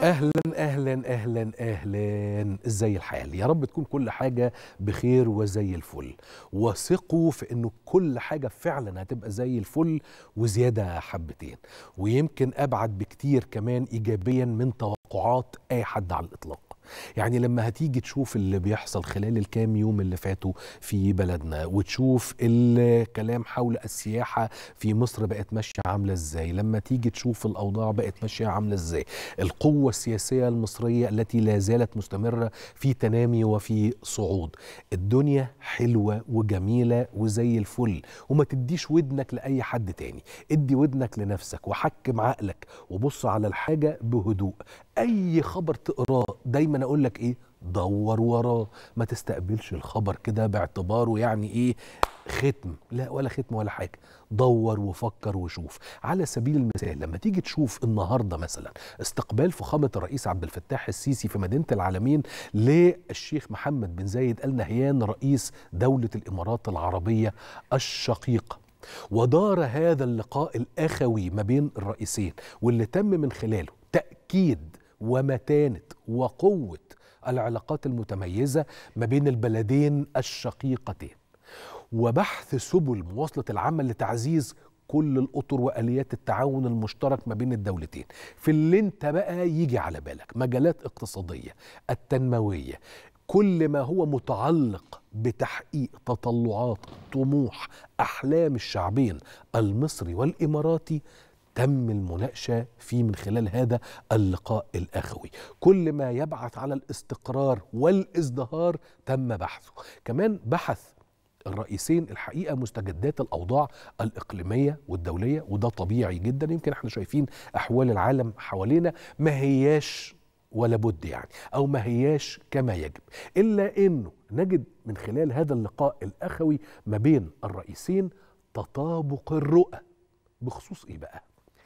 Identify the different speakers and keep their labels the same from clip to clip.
Speaker 1: اهلا اهلا اهلا اهلا ازاي الحال يا رب تكون كل حاجه بخير وزي الفل وثقوا في انه كل حاجه فعلا هتبقى زي الفل وزياده حبتين ويمكن ابعد بكتير كمان ايجابيا من توقعات اي حد على الاطلاق يعني لما هتيجي تشوف اللي بيحصل خلال الكام يوم اللي فاتوا في بلدنا وتشوف الكلام حول السياحة في مصر بقت ماشية عاملة ازاي لما تيجي تشوف الأوضاع بقت ماشية عاملة ازاي القوة السياسية المصرية التي لا زالت مستمرة في تنامي وفي صعود الدنيا حلوة وجميلة وزي الفل وما تديش ودنك لأي حد تاني ادي ودنك لنفسك وحكم عقلك وبص على الحاجة بهدوء أي خبر تقراه دايما اقول لك ايه دور وراه ما تستقبلش الخبر كده باعتباره يعني ايه ختم لا ولا ختم ولا حاجه دور وفكر وشوف على سبيل المثال لما تيجي تشوف النهارده مثلا استقبال فخامه الرئيس عبد الفتاح السيسي في مدينه العالمين للشيخ محمد بن زايد ال نهيان رئيس دوله الامارات العربيه الشقيقه ودار هذا اللقاء الاخوي ما بين الرئيسين واللي تم من خلاله تاكيد ومتانه وقوه العلاقات المتميزه ما بين البلدين الشقيقتين وبحث سبل مواصله العمل لتعزيز كل الاطر واليات التعاون المشترك ما بين الدولتين في اللي انت بقى يجي على بالك مجالات اقتصاديه التنمويه كل ما هو متعلق بتحقيق تطلعات طموح احلام الشعبين المصري والاماراتي تم المناقشه فيه من خلال هذا اللقاء الاخوي كل ما يبعث على الاستقرار والازدهار تم بحثه كمان بحث الرئيسين الحقيقه مستجدات الاوضاع الاقليميه والدوليه وده طبيعي جدا يمكن احنا شايفين احوال العالم حوالينا ما هياش ولا بد يعني او ما هياش كما يجب الا انه نجد من خلال هذا اللقاء الاخوي ما بين الرئيسين تطابق الرؤى بخصوص ايه بقى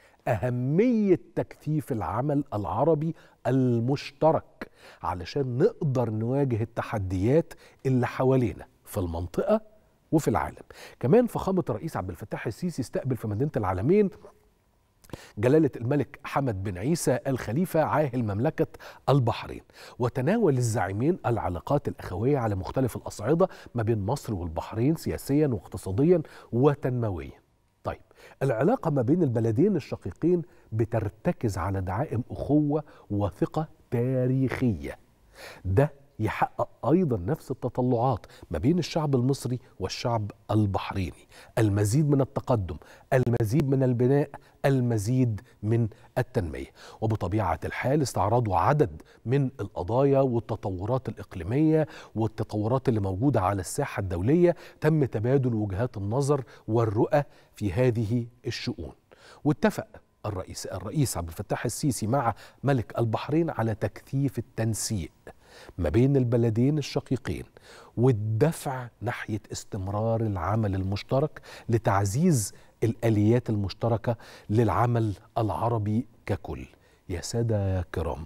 Speaker 1: أهمية تكثيف العمل العربي المشترك علشان نقدر نواجه التحديات اللي حوالينا في المنطقة وفي العالم كمان فخامة الرئيس عبد الفتاح السيسي استقبل في مدينة العالمين جلالة الملك حمد بن عيسى الخليفة عاهل مملكة البحرين وتناول الزعيمين العلاقات الأخوية على مختلف الأصعدة ما بين مصر والبحرين سياسيا واقتصاديا وتنمويا طيب العلاقة ما بين البلدين الشقيقين بترتكز على دعائم أخوة وثقة تاريخية ده يحقق أيضا نفس التطلعات ما بين الشعب المصري والشعب البحريني المزيد من التقدم المزيد من البناء المزيد من التنمية وبطبيعة الحال استعرضوا عدد من القضايا والتطورات الإقليمية والتطورات اللي موجودة على الساحة الدولية تم تبادل وجهات النظر والرؤى في هذه الشؤون واتفق الرئيس الرئيس عبد الفتاح السيسي مع ملك البحرين على تكثيف التنسيق ما بين البلدين الشقيقين والدفع ناحيه استمرار العمل المشترك لتعزيز الاليات المشتركه للعمل العربي ككل يا ساده يا كرام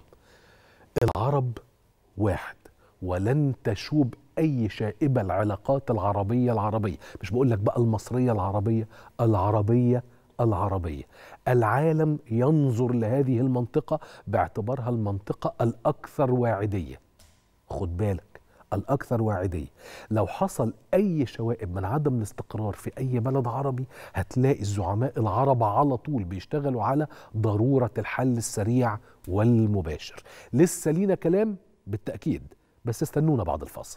Speaker 1: العرب واحد ولن تشوب اي شائبه العلاقات العربيه العربيه مش بقول لك بقى المصريه العربيه العربيه العربيه العالم ينظر لهذه المنطقه باعتبارها المنطقه الاكثر واعديه خد بالك الأكثر واعدية لو حصل أي شوائب من عدم الاستقرار في أي بلد عربي هتلاقي الزعماء العرب على طول بيشتغلوا على ضرورة الحل السريع والمباشر لسه لينا كلام بالتأكيد بس استنونا بعد الفاصل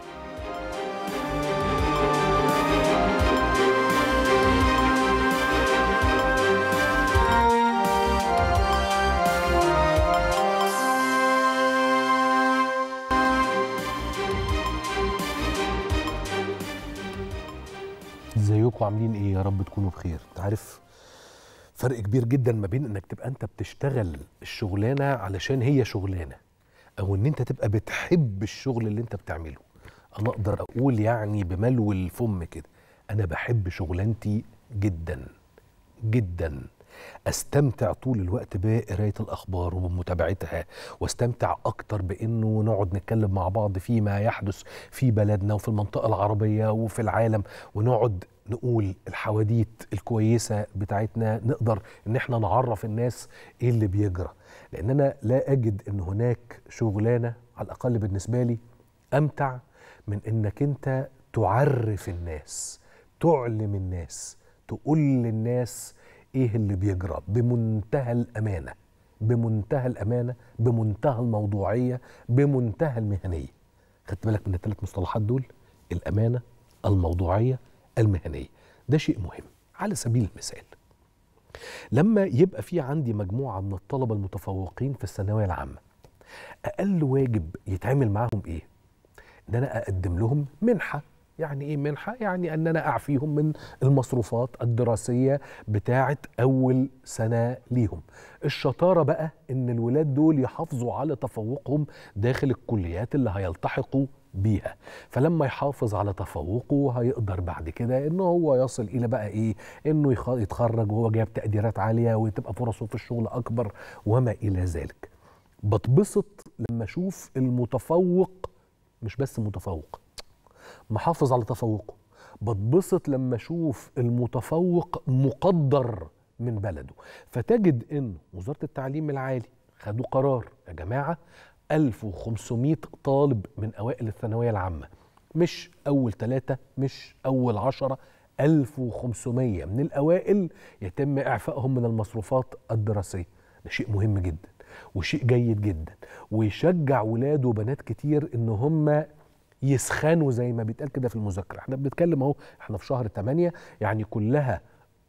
Speaker 1: ازيكم عاملين ايه يا رب تكونوا بخير انت عارف فرق كبير جدا ما بين انك تبقى انت بتشتغل الشغلانه علشان هي شغلانه او ان انت تبقى بتحب الشغل اللي انت بتعمله انا اقدر اقول يعني بملو الفم كده انا بحب شغلانتي جدا جدا استمتع طول الوقت بقرايه الاخبار وبمتابعتها واستمتع اكتر بانه نقعد نتكلم مع بعض فيما يحدث في بلدنا وفي المنطقه العربيه وفي العالم ونقعد نقول الحواديت الكويسه بتاعتنا نقدر ان احنا نعرف الناس ايه اللي بيجرى لان انا لا اجد ان هناك شغلانه على الاقل بالنسبه لي امتع من انك انت تعرف الناس تعلم الناس تقول للناس ايه اللي بيجرى بمنتهى الامانه بمنتهى الامانه بمنتهى الموضوعيه بمنتهى المهنيه خدت بالك من الثلاث مصطلحات دول الامانه الموضوعيه المهنيه ده شيء مهم على سبيل المثال لما يبقى في عندي مجموعه من الطلبه المتفوقين في الثانويه العامه اقل واجب يتعمل معاهم ايه ان انا اقدم لهم منحه يعني ايه منحه يعني ان انا اعفيهم من المصروفات الدراسيه بتاعه اول سنه ليهم الشطاره بقى ان الولاد دول يحافظوا على تفوقهم داخل الكليات اللي هيلتحقوا بيها فلما يحافظ على تفوقه هيقدر بعد كده ان هو يصل الى بقى ايه انه يتخرج وهو جايب تقديرات عاليه وتبقى فرصه في الشغل اكبر وما الى ذلك بتبسط لما اشوف المتفوق مش بس متفوق محافظ على تفوقه بتبسط لما اشوف المتفوق مقدر من بلده فتجد ان وزاره التعليم العالي خدوا قرار يا جماعه 1500 طالب من اوائل الثانويه العامه مش اول ثلاثه مش اول عشره 1500 من الاوائل يتم اعفائهم من المصروفات الدراسيه ده شيء مهم جدا وشيء جيد جدا ويشجع ولاد وبنات كتير ان هم يسخنوا زي ما بيتقال كده في المذاكره احنا بنتكلم اهو احنا في شهر 8 يعني كلها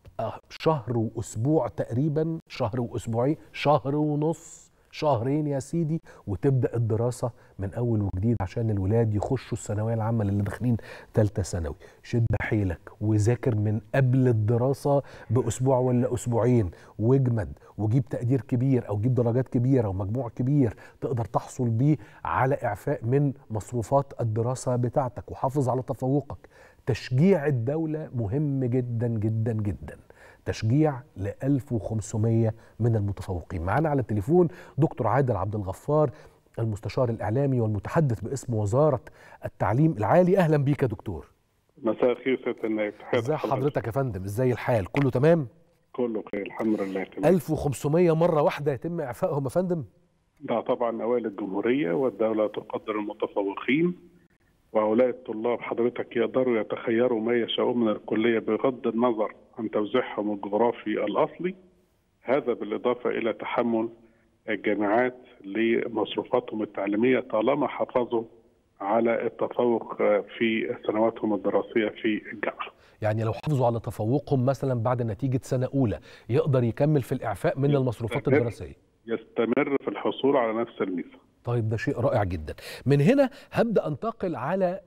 Speaker 1: شهر واسبوع تقريبا شهر واسبوعين شهر ونص شهرين يا سيدي وتبدا الدراسه من اول وجديد عشان الولاد يخشوا الثانويه العامه اللي داخلين ثالثه ثانوي شد حيلك وذاكر من قبل الدراسه باسبوع ولا اسبوعين واجمد وجيب تقدير كبير او جيب درجات كبيره ومجموع كبير تقدر تحصل بيه على اعفاء من مصروفات الدراسه بتاعتك وحافظ على تفوقك تشجيع الدوله مهم جدا جدا جدا تشجيع ل 1500 من المتفوقين معانا على التليفون دكتور عادل عبد الغفار المستشار الاعلامي والمتحدث باسم وزاره التعليم العالي اهلا بيك يا دكتور
Speaker 2: مساء الخير سياده النائب
Speaker 1: ازي حضرتك يا فندم ازاي الحال كله تمام
Speaker 2: كله خير الحمد لله تمام
Speaker 1: 1500 مره واحده يتم اعفائهم يا فندم
Speaker 2: ده طبعا اوائل الجمهوريه والدوله تقدر المتفوقين وهؤلاء الطلاب حضرتك يقدروا يتخيروا ما يشاءون من الكليه بغض النظر عن توزيعهم الجغرافي الاصلي هذا بالاضافه الى تحمل الجامعات لمصروفاتهم التعليميه طالما حافظوا على التفوق في سنواتهم الدراسيه في الجامعه.
Speaker 1: يعني لو حافظوا على تفوقهم مثلا بعد نتيجه سنه اولى يقدر يكمل في الاعفاء من المصروفات الدراسيه.
Speaker 2: يستمر في الحصول على نفس الميزه.
Speaker 1: طيب ده شيء رائع جدا. من هنا هبدا انتقل على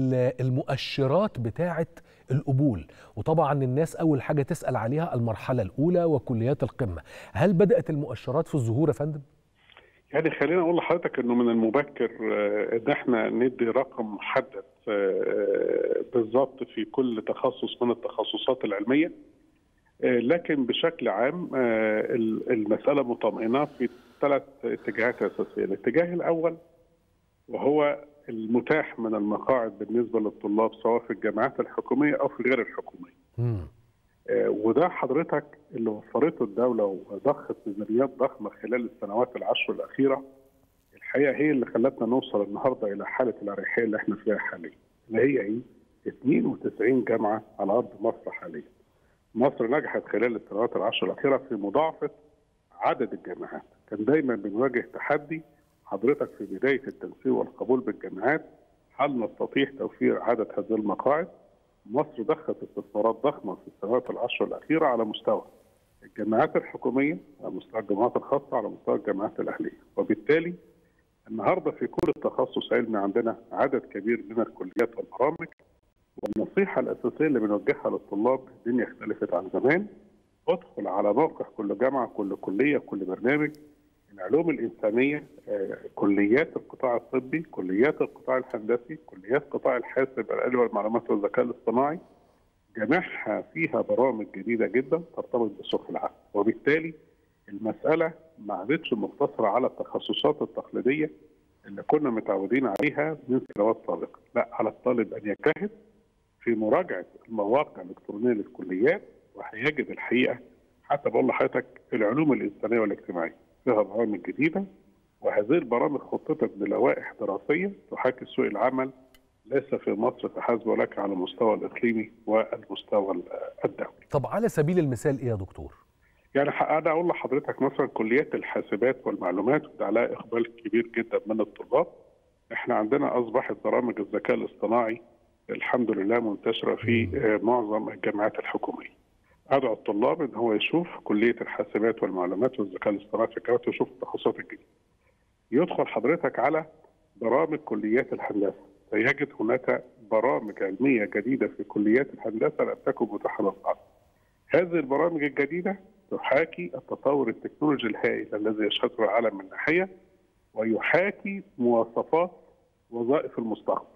Speaker 1: المؤشرات بتاعه القبول وطبعا الناس اول حاجه تسال عليها المرحله الاولى وكليات القمه هل بدات المؤشرات في الظهور يا فندم
Speaker 2: يعني خلينا اقول لحضرتك انه من المبكر ان احنا ندي رقم محدد بالظبط في كل تخصص من التخصصات العلميه لكن بشكل عام المساله مطمئنه في ثلاث اتجاهات اساسيه الاتجاه الاول وهو المتاح من المقاعد بالنسبه للطلاب سواء في الجامعات الحكوميه او في غير الحكوميه. آه وده حضرتك اللي وفرته الدوله وضخت ميزانيات ضخمه خلال السنوات العشر الاخيره الحقيقه هي اللي خلتنا نوصل النهارده الى حاله الاريحيه اللي احنا فيها حاليا. اللي هي ايه؟ 92 جامعه على ارض مصر حاليا. مصر نجحت خلال السنوات العشر الاخيره في مضاعفه عدد الجامعات، كان دايما بنواجه تحدي حضرتك في بداية التنسيق والقبول بالجامعات هل نستطيع توفير عدد هذه المقاعد؟ مصر ضخت استثمارات ضخمة في السنوات العشر الأخيرة على مستوى الجامعات الحكومية على مستوى الجامعات الخاصة على مستوى الجامعات الأهلية وبالتالي النهارده في كل تخصص علمي عندنا عدد كبير من الكليات والبرامج والنصيحة الأساسية اللي بنوجهها للطلاب الدنيا اختلفت عن زمان ادخل على موقع كل جامعة كل كلية كل برنامج العلوم الإنسانية كليات القطاع الطبي كليات القطاع الهندسي كليات قطاع الحاسب الآلي والمعلومات والذكاء الاصطناعي جميعها فيها برامج جديدة جدا ترتبط بسوق العمل وبالتالي المسألة ما عادتش مقتصرة على التخصصات التقليدية اللي كنا متعودين عليها من سنوات سابقة لا على الطالب أن يجتهد في مراجعة المواقع الالكترونيه للكليات وهيجد الحقيقه حتى بقول لحضرتك العلوم الانسانيه والاجتماعيه فيها برامج جديده وهذه البرامج خططت بلوائح دراسيه تحاكي سوق العمل ليس في مصر فحسب ولكن على المستوى الاقليمي والمستوى الدولي.
Speaker 1: طب على سبيل المثال ايه يا دكتور؟
Speaker 2: يعني انا اقول لحضرتك مثلا كليات الحاسبات والمعلومات وده عليها اقبال كبير جدا من الطلاب. احنا عندنا اصبحت برامج الذكاء الاصطناعي الحمد لله منتشره في معظم الجامعات الحكوميه. ادعو الطلاب ان هو يشوف كليه الحاسبات والمعلومات والذكاء الاصطناعي في الجامعات ويشوف التخصصات الجديده. يدخل حضرتك على برامج كليات الهندسه سيجد هناك برامج علميه جديده في كليات الهندسه لم تكن متاحه للبعض. هذه البرامج الجديده تحاكي التطور التكنولوجي الهائل الذي يشهده العالم من ناحيه ويحاكي مواصفات وظائف المستقبل.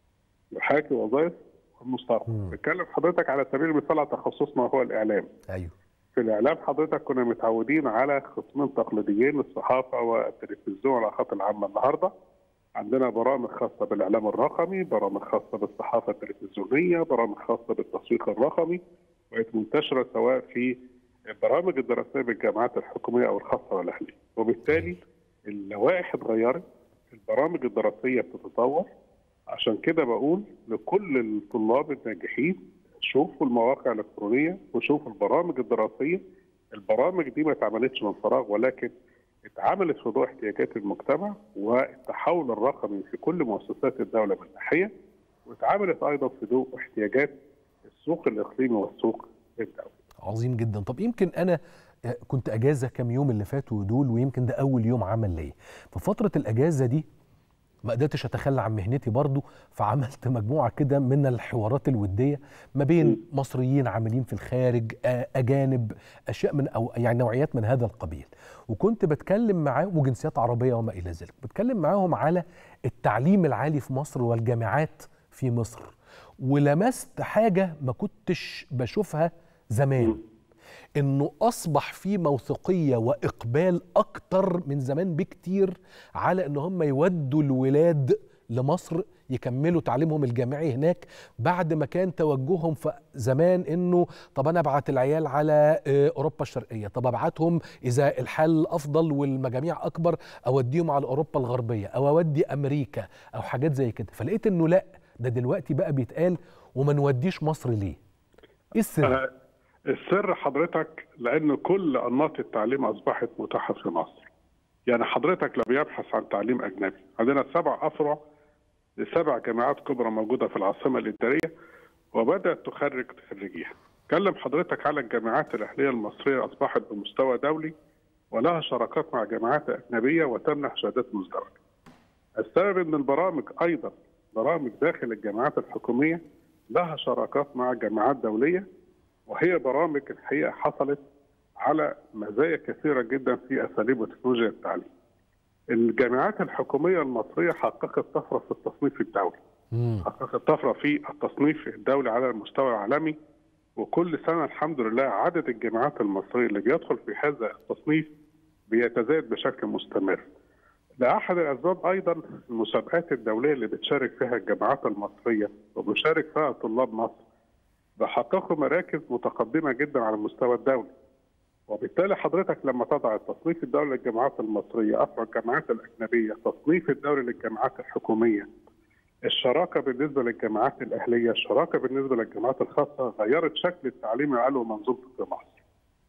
Speaker 2: يحاكي وظائف المستقبل. بتكلم حضرتك على سبيل المثال على تخصصنا هو الاعلام.
Speaker 1: ايوه.
Speaker 2: في الاعلام حضرتك كنا متعودين على خصمين تقليديين الصحافه والتلفزيون والعلاقات العامه النهارده عندنا برامج خاصه بالاعلام الرقمي، برامج خاصه بالصحافه التلفزيونيه، برامج خاصه بالتسويق الرقمي بقت منتشره سواء في البرامج الدراسيه بالجامعات الحكوميه او الخاصه والاهليه، وبالتالي اللوائح اتغيرت، البرامج الدراسيه بتتطور عشان كده بقول لكل الطلاب الناجحين شوفوا المواقع الالكترونيه وشوفوا البرامج الدراسيه البرامج دي ما اتعملتش من فراغ ولكن اتعملت في ضوء احتياجات المجتمع والتحول الرقمي في كل مؤسسات الدوله من ناحيه واتعملت ايضا في ضوء احتياجات السوق الاقليمي والسوق الدولي.
Speaker 1: عظيم جدا طب يمكن انا كنت اجازه كام يوم اللي فاتوا دول ويمكن ده اول يوم عمل ليا ففتره الاجازه دي ما قدرتش اتخلى عن مهنتي برضو فعملت مجموعه كده من الحوارات الوديه ما بين مصريين عاملين في الخارج اجانب اشياء من او يعني نوعيات من هذا القبيل وكنت بتكلم معاهم وجنسيات عربيه وما الى ذلك بتكلم معاهم على التعليم العالي في مصر والجامعات في مصر ولمست حاجه ما كنتش بشوفها زمان انه اصبح في موثوقيه واقبال اكتر من زمان بكتير على ان هم يودوا الولاد لمصر يكملوا تعليمهم الجامعي هناك بعد ما كان توجههم في زمان انه طب انا ابعت العيال على اوروبا الشرقيه طب ابعتهم اذا الحال افضل والمجاميع اكبر اوديهم على اوروبا الغربيه او اودي امريكا او حاجات زي كده فلقيت انه لا ده دلوقتي بقى بيتقال وما نوديش مصر ليه ايه السر
Speaker 2: السر حضرتك لان كل انماط التعليم اصبحت متاحه في مصر. يعني حضرتك لو بيبحث عن تعليم اجنبي، عندنا سبع افرع لسبع جامعات كبرى موجوده في العاصمه الاداريه وبدات تخرج خريجيها. كلم حضرتك على الجامعات الاهليه المصريه اصبحت بمستوى دولي ولها شراكات مع جامعات اجنبيه وتمنح شهادات مزدوجه. السبب ان البرامج ايضا برامج داخل الجامعات الحكوميه لها شراكات مع جامعات دوليه وهي برامج الحقيقه حصلت على مزايا كثيره جدا في اساليب وتكنولوجيا التعليم. الجامعات الحكوميه المصريه حققت طفره في التصنيف الدولي. حققت طفره في التصنيف الدولي على المستوى العالمي وكل سنه الحمد لله عدد الجامعات المصريه اللي بيدخل في هذا التصنيف بيتزايد بشكل مستمر. لأحد الأسباب أيضا المسابقات الدولية اللي بتشارك فيها الجامعات المصرية وبيشارك فيها طلاب مصر بحققوا مراكز متقدمه جدا على المستوى الدولي. وبالتالي حضرتك لما تضع التصنيف الدولي للجامعات المصريه افرع الجامعات الاجنبيه، التصنيف الدولي للجامعات الحكوميه، الشراكه بالنسبه للجامعات الاهليه، الشراكه بالنسبه للجامعات الخاصه غيرت شكل التعليم العالي ومنظومته في مصر.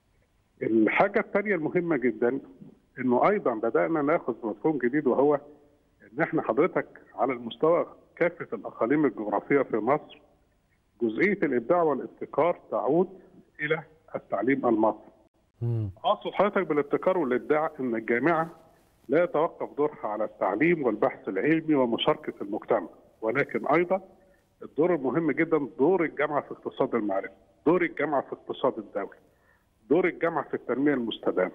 Speaker 2: الحاجه الثانيه المهمه جدا انه ايضا بدانا ناخذ مفهوم جديد وهو ان احنا حضرتك على المستوى كافه الاقاليم الجغرافيه في مصر جزئيه الابداع والابتكار تعود الى التعليم المصري. اقصد حضرتك بالابتكار والابداع ان الجامعه لا يتوقف دورها على التعليم والبحث العلمي ومشاركه المجتمع، ولكن ايضا الدور المهم جدا دور الجامعه في اقتصاد المعرفه، دور الجامعه في اقتصاد الدوله، دور الجامعه في التنميه المستدامه.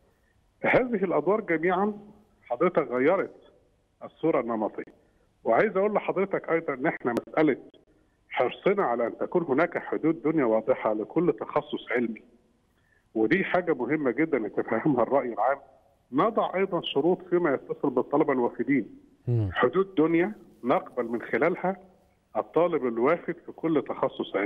Speaker 2: هذه الادوار جميعا حضرتك غيرت الصوره النمطيه. وعايز اقول لحضرتك ايضا ان احنا مساله حرصنا على ان تكون هناك حدود دنيا واضحه لكل تخصص علمي. ودي حاجه مهمه جدا يتفهمها الراي العام. نضع ايضا شروط فيما يتصل بالطلبه الوافدين. حدود دنيا نقبل من خلالها الطالب الوافد في كل تخصص علمي.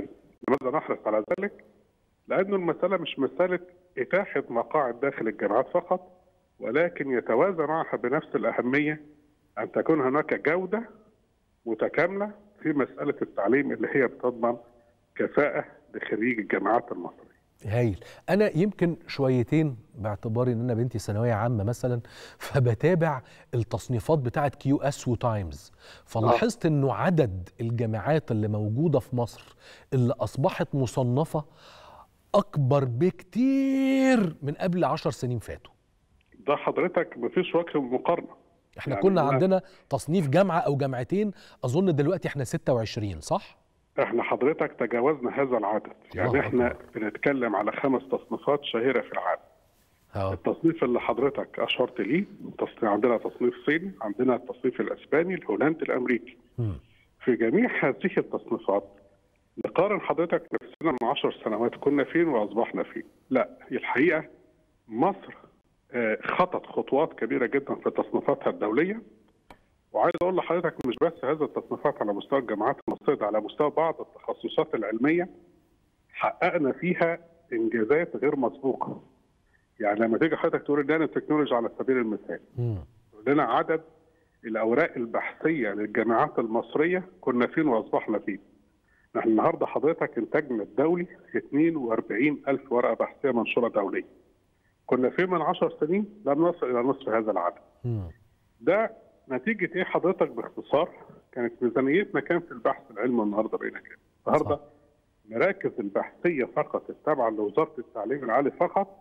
Speaker 2: لماذا نحرص على ذلك؟ لأن المسألة مش مسألة إتاحة مقاعد داخل الجامعات فقط ولكن يتوازى معها بنفس الأهمية أن تكون هناك جودة متكاملة في مسألة التعليم اللي هي بتضمن كفاءة لخريج الجامعات المصرية
Speaker 1: هايل انا يمكن شويتين باعتباري ان انا بنتي ثانويه عامه مثلا فبتابع التصنيفات بتاعه كيو اس وتايمز فلاحظت انه عدد الجامعات اللي موجوده في مصر اللي اصبحت مصنفه اكبر بكتير من قبل عشر سنين فاتوا
Speaker 2: ده حضرتك مفيش وجه مقارنة
Speaker 1: احنا
Speaker 2: يعني
Speaker 1: كنا
Speaker 2: أنا-
Speaker 1: عندنا تصنيف جامعه او جامعتين اظن دلوقتي احنا 26 صح
Speaker 2: احنا حضرتك تجاوزنا هذا العدد
Speaker 1: الله
Speaker 2: يعني احنا
Speaker 1: أكبر.
Speaker 2: بنتكلم على خمس تصنيفات شهيرة في العالم
Speaker 1: اه
Speaker 2: التصنيف اللي حضرتك اشرت ليه تصنيف عندنا تصنيف صيني عندنا التصنيف الاسباني الهولندي الامريكي
Speaker 1: مم.
Speaker 2: في جميع هذه التصنيفات نقارن حضرتك نفسنا من عشر سنوات كنا فين واصبحنا فين لا الحقيقه مصر آه، خطت خطوات كبيره جدا في تصنيفاتها الدوليه وعايز اقول لحضرتك مش بس هذه التصنيفات على مستوى الجامعات المصريه ده على مستوى بعض التخصصات العلميه حققنا فيها انجازات غير مسبوقه يعني لما تيجي حضرتك تقول النانو تكنولوجي على سبيل المثال
Speaker 1: مم.
Speaker 2: لنا عدد الاوراق البحثيه للجامعات المصريه كنا فين واصبحنا فين. نحن النهارده حضرتك انتاجنا الدولي 42 الف ورقه بحثيه منشوره دوليا. كنا فين من 10 سنين؟ لم نصل الى نصف هذا العدد.
Speaker 1: مم.
Speaker 2: ده نتيجه ايه حضرتك باختصار؟ كانت ميزانيتنا كام في البحث العلمي النهارده بقينا كام؟ النهارده
Speaker 1: صح.
Speaker 2: مراكز البحثيه فقط التابعه لوزاره التعليم العالي فقط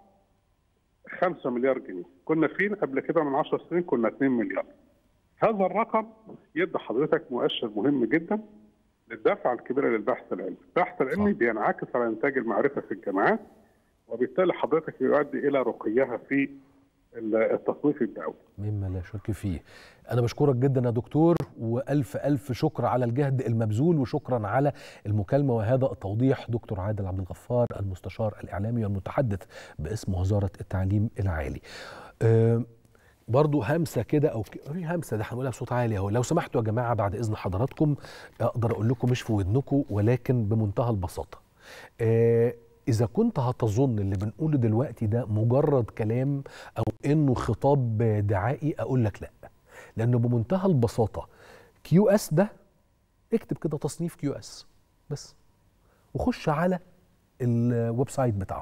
Speaker 2: 5 مليار جنيه كنا فين قبل كده من 10 سنين كنا 2 مليار هذا الرقم يدي حضرتك مؤشر مهم جدا للدفعه الكبيره للبحث العلمي البحث العلمي
Speaker 1: صح.
Speaker 2: بينعكس على انتاج المعرفه في الجامعات وبالتالي حضرتك يؤدي الى رقيها في التصنيف الدولي
Speaker 1: مما لا شك فيه أنا بشكرك جدا يا دكتور وألف ألف شكر على الجهد المبذول وشكرا على المكالمة وهذا التوضيح دكتور عادل عبد الغفار المستشار الإعلامي والمتحدث باسم وزارة التعليم العالي أه برضو همسة كده أو ك- في همسة ده هنقولها بصوت عالي أهو لو سمحتوا يا جماعة بعد إذن حضراتكم أقدر أقول لكم مش في ودنكم ولكن بمنتهى البساطة آه، إذا كنت هتظن اللي بنقوله دلوقتي ده مجرد كلام أو إنه خطاب دعائي أقول لك لأ لأنه بمنتهى البساطة كيو اس ده اكتب كده تصنيف كيو اس بس وخش على الويب سايت بتاعه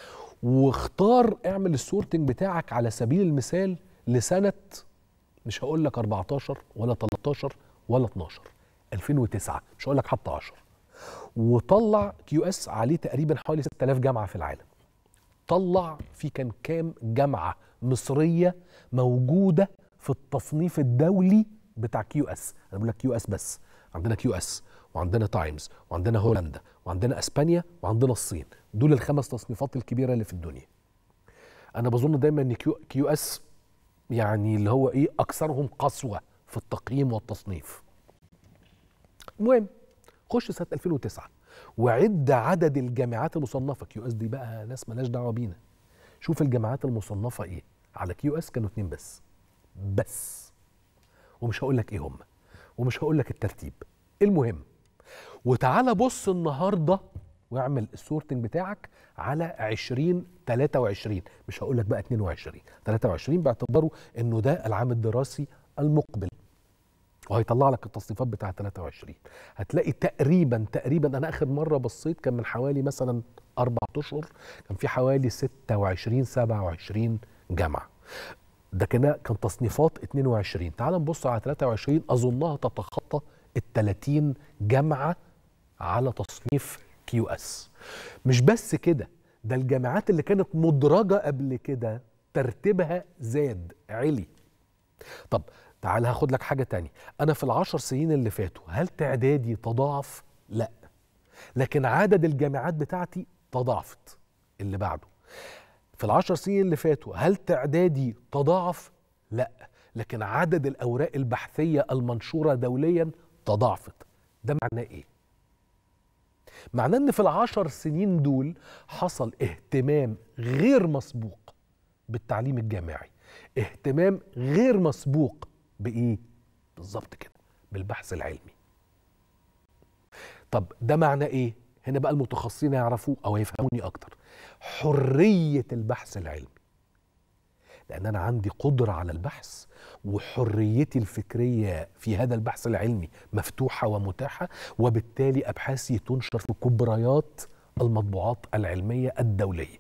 Speaker 1: واختار اعمل السورتنج بتاعك على سبيل المثال لسنة مش هقول لك 14 ولا 13 ولا 12 2009 مش هقول لك حتى 10 وطلع كيو اس عليه تقريبا حوالي 6000 جامعه في العالم طلع في كان كام جامعه مصريه موجوده في التصنيف الدولي بتاع كيو اس انا بقول لك كيو اس بس عندنا كيو اس وعندنا تايمز وعندنا هولندا وعندنا اسبانيا وعندنا الصين دول الخمس تصنيفات الكبيره اللي في الدنيا انا بظن دايما ان كيو, كيو اس يعني اللي هو ايه اكثرهم قسوه في التقييم والتصنيف المهم خش سنه 2009 وعد عدد الجامعات المصنفه كيو اس دي بقى ناس مالهاش دعوه بينا شوف الجامعات المصنفه ايه على كيو اس كانوا اتنين بس بس ومش هقول لك ايه هم ومش هقول لك الترتيب المهم وتعالى بص النهارده واعمل السورتنج بتاعك على 20 23 مش هقول لك بقى 22 23 باعتباره انه ده العام الدراسي المقبل وهيطلع لك التصنيفات بتاعه 23 هتلاقي تقريبا تقريبا انا اخر مره بصيت كان من حوالي مثلا اربع اشهر كان في حوالي 26 27 جامعه ده كان كان تصنيفات 22 تعال نبص على 23 اظنها تتخطى ال 30 جامعه على تصنيف كيو اس مش بس كده ده الجامعات اللي كانت مدرجه قبل كده ترتيبها زاد علي طب تعال هاخد لك حاجه تانية انا في العشر سنين اللي فاتوا هل تعدادي تضاعف لا لكن عدد الجامعات بتاعتي تضاعفت اللي بعده في العشر سنين اللي فاتوا هل تعدادي تضاعف لا لكن عدد الاوراق البحثيه المنشوره دوليا تضاعفت ده معناه ايه معناه ان في العشر سنين دول حصل اهتمام غير مسبوق بالتعليم الجامعي اهتمام غير مسبوق بايه بالظبط كده بالبحث العلمي طب ده معناه ايه هنا بقى المتخصصين يعرفوا او يفهموني اكتر حريه البحث العلمي لان انا عندي قدره على البحث وحريتي الفكريه في هذا البحث العلمي مفتوحه ومتاحه وبالتالي ابحاثي تنشر في كبريات المطبوعات العلميه الدوليه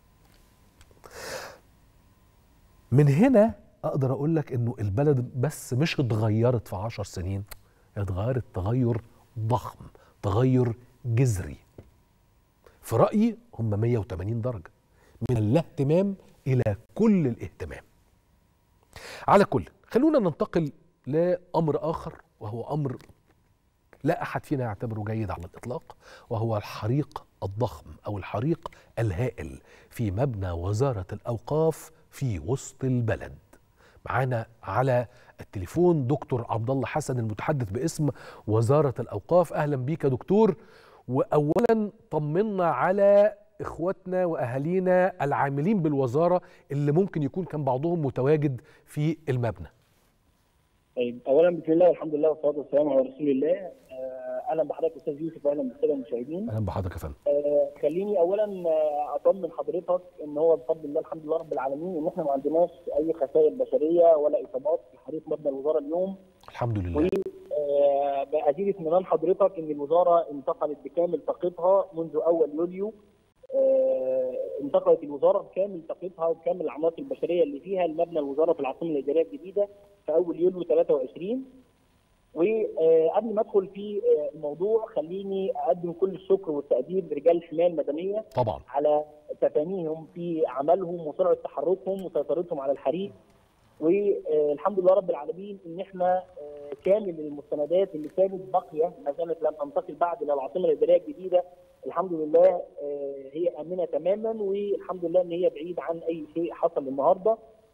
Speaker 1: من هنا اقدر اقول لك انه البلد بس مش اتغيرت في عشر سنين اتغيرت تغير ضخم تغير جذري في رايي هم 180 درجه من اللا اهتمام الى كل الاهتمام على كل خلونا ننتقل لامر اخر وهو امر لا احد فينا يعتبره جيد على الاطلاق وهو الحريق الضخم او الحريق الهائل في مبنى وزاره الاوقاف في وسط البلد معانا على التليفون دكتور عبد الله حسن المتحدث باسم وزاره الاوقاف اهلا بيك يا دكتور واولا طمنا على اخواتنا واهالينا العاملين بالوزاره اللي ممكن يكون كان بعضهم متواجد في المبنى
Speaker 3: طيب اولا بسم الله والحمد لله والصلاه والسلام على رسول الله آه، اهلا بحضرتك استاذ يوسف واهلا بالساده المشاهدين
Speaker 1: اهلا بحضرتك يا فندم
Speaker 3: آه، خليني اولا آه، اطمن حضرتك ان هو بفضل الله الحمد لله رب العالمين ان احنا ما عندناش اي خسائر بشريه ولا اصابات في حريق مبنى الوزاره اليوم
Speaker 1: الحمد لله
Speaker 3: آه، بأزيد اطمئنان حضرتك ان الوزاره انتقلت بكامل طاقتها منذ اول يوليو آه، انتقلت الوزاره بكامل طاقتها وبكامل العناصر البشريه اللي فيها لمبنى الوزاره في العاصمه الاداريه الجديده في اول يوليو 23 وقبل ما ادخل في آه، الموضوع خليني اقدم كل الشكر والتقدير لرجال الحمايه المدنيه
Speaker 1: طبعا
Speaker 3: على تفانيهم في عملهم وسرعه تحركهم وسيطرتهم على الحريق والحمد لله رب العالمين ان احنا آه، كامل المستندات اللي كانت باقيه ما زالت لم تنتقل بعد الى العاصمه الاداريه الجديده الحمد لله آه، هي امنه تماما والحمد لله ان هي بعيد عن اي شيء حصل النهارده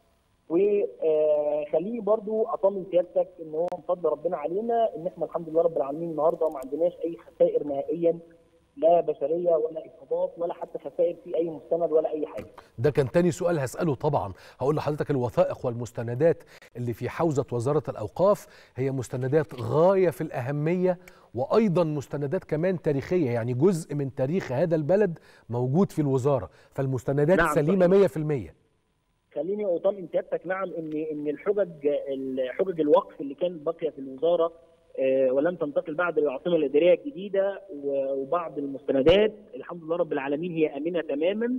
Speaker 3: وخليني برضو اطمن سيادتك ان هو من فضل ربنا علينا ان احنا الحمد لله رب العالمين النهارده ما عندناش اي خسائر نهائيا لا بشريه ولا اصابات ولا حتى خسائر في اي مستند ولا اي حاجه.
Speaker 1: ده كان تاني سؤال هسأله طبعا هقول لحضرتك الوثائق والمستندات اللي في حوزة وزارة الأوقاف هي مستندات غاية في الأهمية وأيضا مستندات كمان تاريخية يعني جزء من تاريخ هذا البلد موجود في الوزارة فالمستندات
Speaker 3: نعم،
Speaker 1: سليمة
Speaker 3: صحيح.
Speaker 1: 100%
Speaker 3: خليني اطمن سيادتك نعم ان ان الحجج حجج الوقف اللي كانت باقيه في الوزاره آه، ولم تنتقل بعد للعاصمه الاداريه الجديده و- وبعض المستندات الحمد لله رب العالمين هي امنه تماما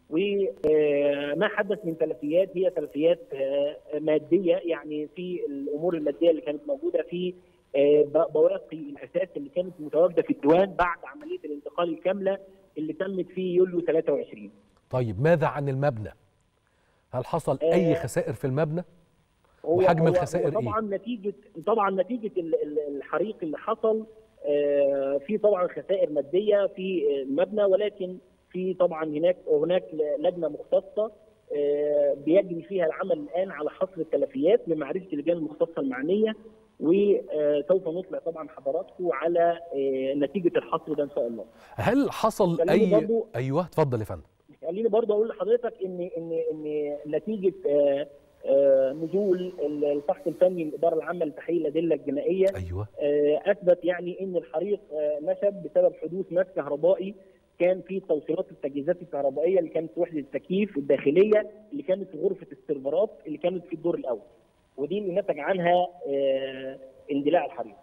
Speaker 3: وما حدث من تلفيات هي تلفيات آه، ماديه يعني في الامور الماديه اللي كانت موجوده في آه، ب- بواقي الاساس اللي كانت متواجده في الديوان بعد عمليه الانتقال الكامله اللي تمت في يوليو 23
Speaker 1: طيب ماذا عن المبنى هل حصل أي
Speaker 3: آه،
Speaker 1: خسائر في المبنى
Speaker 3: هو
Speaker 1: وحجم
Speaker 3: هو-
Speaker 1: الخسائر
Speaker 3: هو
Speaker 1: إيه؟
Speaker 3: طبعا نتيجه طبعا نتيجه ال- ال- الحريق اللي حصل آه، في طبعا خسائر ماديه في المبنى ولكن في طبعا هناك هناك لجنه مختصه آه، بيجري فيها العمل الان على حصر التلفيات لمعرفه اللجان المختصه المعنيه وسوف نطلع طبعا حضراتكم على آه، نتيجه الحصر ده ان شاء الله.
Speaker 1: هل حصل
Speaker 3: خليني
Speaker 1: أي
Speaker 3: برضو-
Speaker 1: أيوه اتفضل يا فندم
Speaker 3: خليني برضه اقول لحضرتك ان ان ان نتيجه آه، آه، نزول الفحص الفني للاداره العامه لتحليل الادله الجنائيه
Speaker 1: أيوه
Speaker 3: آه، اثبت يعني ان الحريق آه، نشب بسبب حدوث ماس كهربائي كان في توصيلات التجهيزات الكهربائيه اللي كانت في وحده التكييف الداخليه اللي كانت في غرفه السيرفرات اللي كانت في الدور الاول ودي اللي نتج عنها آه، اندلاع الحريق.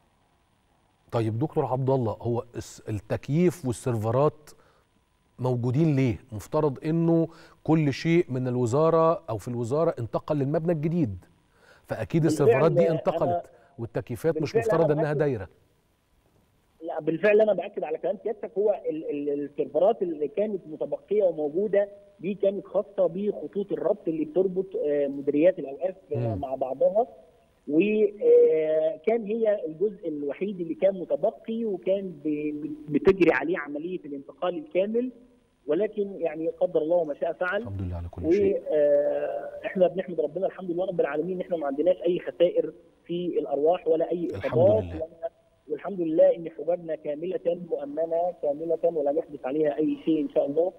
Speaker 1: طيب دكتور عبد الله هو الس- التكييف والسيرفرات موجودين ليه؟ مفترض انه كل شيء من الوزاره او في الوزاره انتقل للمبنى الجديد فاكيد
Speaker 3: بالفعل
Speaker 1: السيرفرات دي
Speaker 3: أنا-
Speaker 1: انتقلت والتكييفات مش
Speaker 3: بالفعل
Speaker 1: مفترض
Speaker 3: أنا
Speaker 1: انها
Speaker 3: بأكد-
Speaker 1: دايره
Speaker 3: لا بالفعل انا باكد على كلام سيادتك هو ال- ال- السيرفرات اللي كانت متبقيه وموجوده دي كانت خاصه بخطوط الربط اللي بتربط آه، مديريات الاوقاف آه،
Speaker 1: مم.
Speaker 3: مع بعضها وكان هي الجزء الوحيد اللي كان متبقي وكان ب- ب- بتجري عليه عمليه الانتقال الكامل ولكن يعني قدر الله وما شاء فعل
Speaker 1: الحمد لله على كل شيء
Speaker 3: واحنا بنحمد ربنا الحمد لله رب العالمين ان احنا ما عندناش اي خسائر في الارواح ولا اي
Speaker 1: الحمد
Speaker 3: اصابات
Speaker 1: لله.
Speaker 3: ولا- والحمد لله ان حججنا كامله مؤمنه كامله ولم يحدث عليها اي شيء ان شاء الله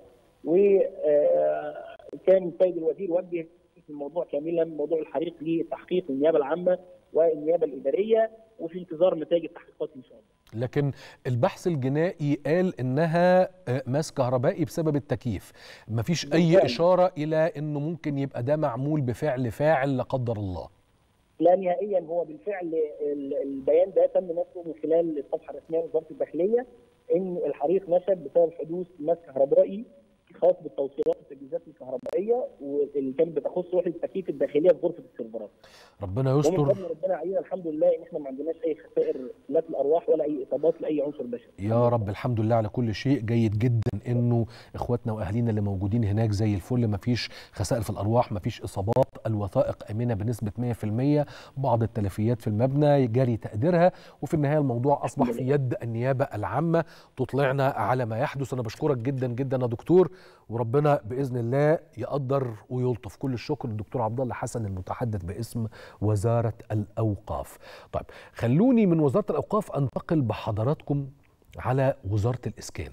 Speaker 3: وكان السيد الوزير وجه في الموضوع كاملا موضوع الحريق لتحقيق النيابه العامه والنيابه الاداريه وفي انتظار نتائج التحقيقات ان شاء الله
Speaker 1: لكن البحث الجنائي قال انها آه، ماس كهربائي بسبب التكييف مفيش اي
Speaker 3: بالفعل.
Speaker 1: اشاره الى انه ممكن يبقى ده معمول بفعل فاعل لا قدر الله
Speaker 3: لا نهائيا هو بالفعل ال- البيان ده تم نشره من خلال الصفحه الرسميه لوزاره الداخليه ان الحريق نشب بسبب حدوث ماس كهربائي خاص بالتوصيلات والتجهيزات الكهربائيه واللي كانت بتخص وحده التكييف الداخليه في غرفه السيرفرات.
Speaker 1: ربنا
Speaker 3: ومن
Speaker 1: يستر
Speaker 3: فضل ربنا علينا الحمد لله ان احنا ما عندناش اي خسائر لا في الارواح ولا اي اصابات لاي عنصر بشري.
Speaker 1: يا رب الحمد لله على كل شيء جيد جدا انه اخواتنا واهالينا اللي موجودين هناك زي الفل مفيش خسائر في الارواح مفيش اصابات الوثائق امنه بنسبه 100% بعض التلفيات في المبنى جاري تقديرها وفي النهايه الموضوع اصبح في يد النيابه العامه تطلعنا على ما يحدث انا بشكرك جدا جدا يا دكتور وربنا باذن الله يقدر ويلطف كل الشكر للدكتور عبد الله حسن المتحدث باسم وزاره الاوقاف طيب خلوني من وزاره الاوقاف انتقل بحضراتكم على وزاره الاسكان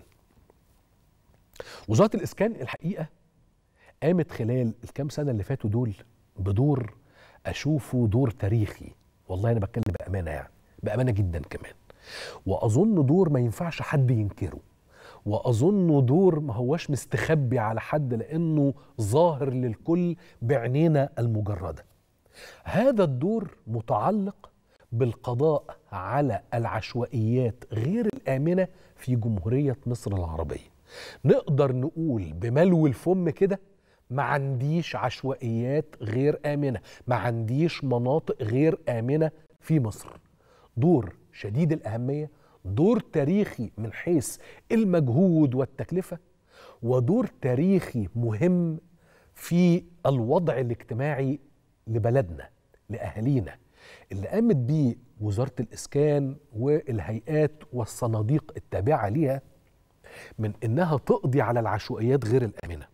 Speaker 1: وزاره الاسكان الحقيقه قامت خلال الكام سنه اللي فاتوا دول بدور اشوفه دور تاريخي والله انا بتكلم بامانه يعني بامانه جدا كمان واظن دور ما ينفعش حد ينكره واظن دور ما هواش مستخبي على حد لانه ظاهر للكل بعينينا المجرده هذا الدور متعلق بالقضاء على العشوائيات غير الامنه في جمهوريه مصر العربيه نقدر نقول بملو الفم كده ما عنديش عشوائيات غير امنه ما عنديش مناطق غير امنه في مصر دور شديد الاهميه دور تاريخي من حيث المجهود والتكلفه ودور تاريخي مهم في الوضع الاجتماعي لبلدنا لاهالينا اللي قامت بيه وزاره الاسكان والهيئات والصناديق التابعه ليها من انها تقضي على العشوائيات غير الامنه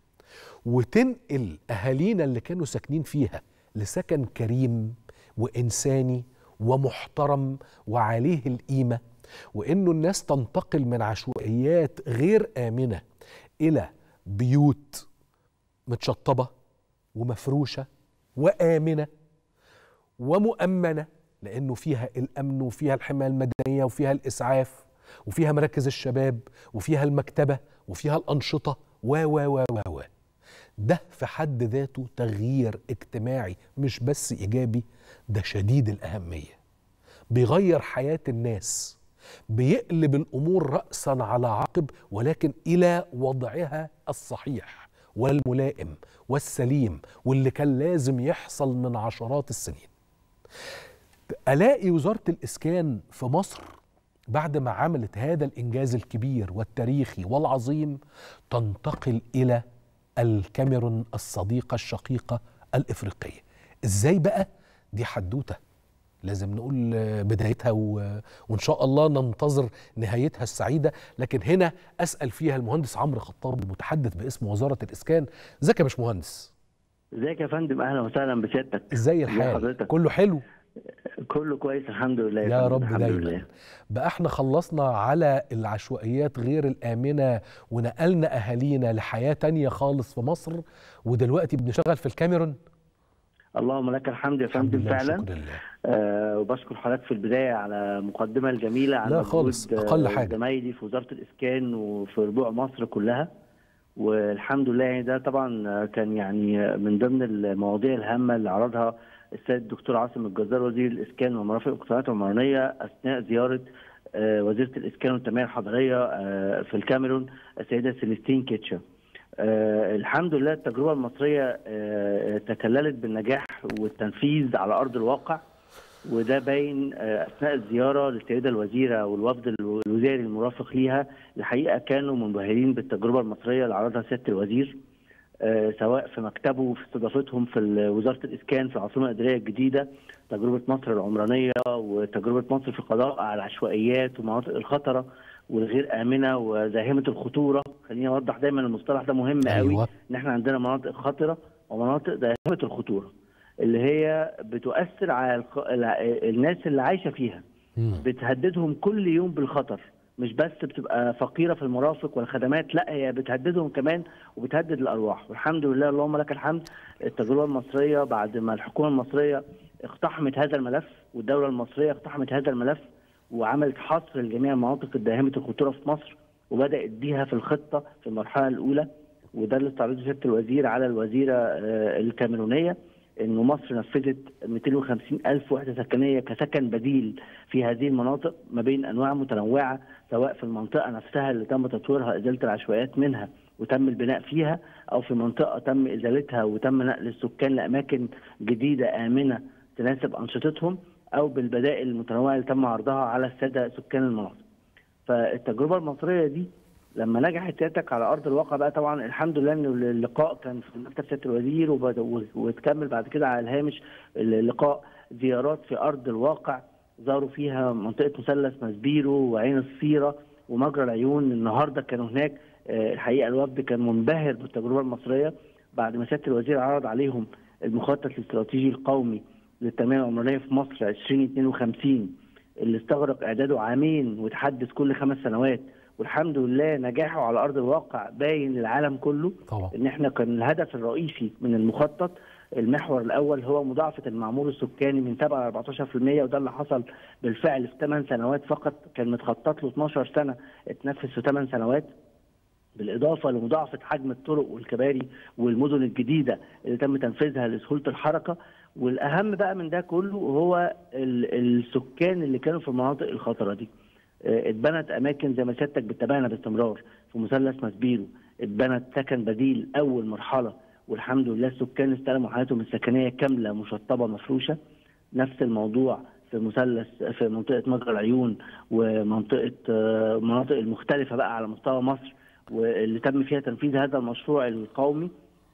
Speaker 1: وتنقل اهالينا اللي كانوا ساكنين فيها لسكن كريم وانساني ومحترم وعليه القيمه وانه الناس تنتقل من عشوائيات غير امنه الى بيوت متشطبه ومفروشه وامنه ومؤمنه لانه فيها الامن وفيها الحمايه المدنيه وفيها الاسعاف وفيها مراكز الشباب وفيها المكتبه وفيها الانشطه و و و و و ده في حد ذاته تغيير اجتماعي مش بس ايجابي ده شديد الاهميه بيغير حياه الناس بيقلب الامور راسا على عقب ولكن الى وضعها الصحيح والملائم والسليم واللي كان لازم يحصل من عشرات السنين الاقي وزاره الاسكان في مصر بعد ما عملت هذا الانجاز الكبير والتاريخي والعظيم تنتقل الى الكاميرون الصديقه الشقيقه الافريقيه ازاي بقى دي حدوته لازم نقول بدايتها و... وان شاء الله ننتظر نهايتها السعيده لكن هنا اسال فيها المهندس عمرو خطاب المتحدث باسم وزاره الاسكان ازيك يا باشمهندس
Speaker 4: ازيك يا فندم اهلا وسهلا بسيادتك
Speaker 1: ازاي
Speaker 4: ازي
Speaker 1: الحال
Speaker 4: حضرتك؟
Speaker 1: كله حلو
Speaker 4: كله كويس الحمد لله
Speaker 1: يا
Speaker 4: فندم،
Speaker 1: رب
Speaker 4: الحمد
Speaker 1: دايما
Speaker 4: لله
Speaker 1: بقى احنا خلصنا على العشوائيات غير الآمنة ونقلنا أهالينا لحياة تانية خالص في مصر ودلوقتي بنشتغل في الكاميرون
Speaker 4: اللهم لك الحمد يا
Speaker 1: الحمد
Speaker 4: فندم
Speaker 1: لله
Speaker 4: فعلا
Speaker 1: شكر لله
Speaker 4: آه وبشكر حضرتك في البدايه على المقدمه الجميله على
Speaker 1: لا
Speaker 4: مجهود،
Speaker 1: خالص، أقل
Speaker 4: آه،
Speaker 1: حاجة.
Speaker 4: زمايلي في وزاره الاسكان وفي ربوع مصر كلها والحمد لله يعني ده طبعا آه، كان يعني من ضمن المواضيع الهامه اللي عرضها السيد الدكتور عاصم الجزار وزير الاسكان والمرافق والاقتصادات العمرانيه اثناء زياره آه، وزيره الاسكان والتنميه الحضريه آه، في الكاميرون السيده سيليستين كيتشا. آه الحمد لله التجربه المصريه آه تكللت بالنجاح والتنفيذ على ارض الواقع وده باين آه اثناء الزياره للسيده الوزيره والوفد الوزاري المرافق ليها الحقيقه كانوا منبهرين بالتجربه المصريه اللي عرضها سياده الوزير آه سواء في مكتبه وفي استضافتهم في ال- وزاره الاسكان في العاصمه الاداريه الجديده تجربه مصر العمرانيه وتجربه مصر في القضاء على العشوائيات ومناطق الخطره والغير امنه وزاهمه الخطوره خليني اوضح دايما المصطلح ده مهم قوي
Speaker 1: أيوة
Speaker 4: ان احنا عندنا مناطق خطره ومناطق دائمه الخطوره اللي هي بتؤثر على الخ... الع- الناس اللي عايشه فيها
Speaker 1: مم.
Speaker 4: بتهددهم كل يوم بالخطر مش بس بتبقى فقيره في المرافق والخدمات لا هي بتهددهم كمان وبتهدد الارواح والحمد لله اللهم لك الحمد التجربه المصريه بعد ما الحكومه المصريه اقتحمت هذا الملف والدوله المصريه اقتحمت هذا الملف وعملت حصر لجميع المناطق الداهمه الخطوره في مصر وبدات بيها في الخطه في المرحله الاولى وده اللي استعرضه سياده الوزير على الوزيره الكاميرونيه انه مصر نفذت 250 الف وحده سكنيه كسكن بديل في هذه المناطق ما بين انواع متنوعه سواء في المنطقه نفسها اللي تم تطويرها ازاله العشوائيات منها وتم البناء فيها او في منطقه تم ازالتها وتم نقل السكان لاماكن جديده امنه تناسب انشطتهم او بالبدائل المتنوعه اللي تم عرضها على الساده سكان المناطق. فالتجربه المصريه دي لما نجحت سيادتك على ارض الواقع بقى طبعا الحمد لله ان اللقاء كان في مكتب سياده الوزير وتكمل بعد كده على الهامش اللقاء زيارات في ارض الواقع زاروا فيها منطقه مثلث مسبيرو وعين الصيره ومجرى العيون النهارده كانوا هناك الحقيقه الوفد كان منبهر بالتجربه المصريه بعد ما سياده الوزير عرض عليهم المخطط الاستراتيجي القومي للتنميه العمرانيه في مصر 2052 اللي استغرق اعداده عامين وتحدث كل خمس سنوات والحمد لله نجاحه على ارض الواقع باين للعالم كله
Speaker 1: طبعا.
Speaker 4: ان احنا كان الهدف الرئيسي من المخطط المحور الاول هو مضاعفه المعمول السكاني من 7 ل 14% وده اللي حصل بالفعل في 8 سنوات فقط كان متخطط له 12 سنه اتنفذ في 8 سنوات بالاضافه لمضاعفه حجم الطرق والكباري والمدن الجديده اللي تم تنفيذها لسهوله الحركه والاهم بقى من ده كله هو السكان اللي كانوا في المناطق الخطره دي اتبنت اماكن زي ما سيادتك بتتابعنا باستمرار في مثلث مسبيرو اتبنت سكن بديل اول مرحله والحمد لله السكان استلموا حياتهم السكنيه كامله مشطبه مفروشه نفس الموضوع في مثلث في منطقه مجرى العيون ومنطقه مناطق المختلفه بقى على مستوى مصر واللي تم فيها تنفيذ هذا المشروع القومي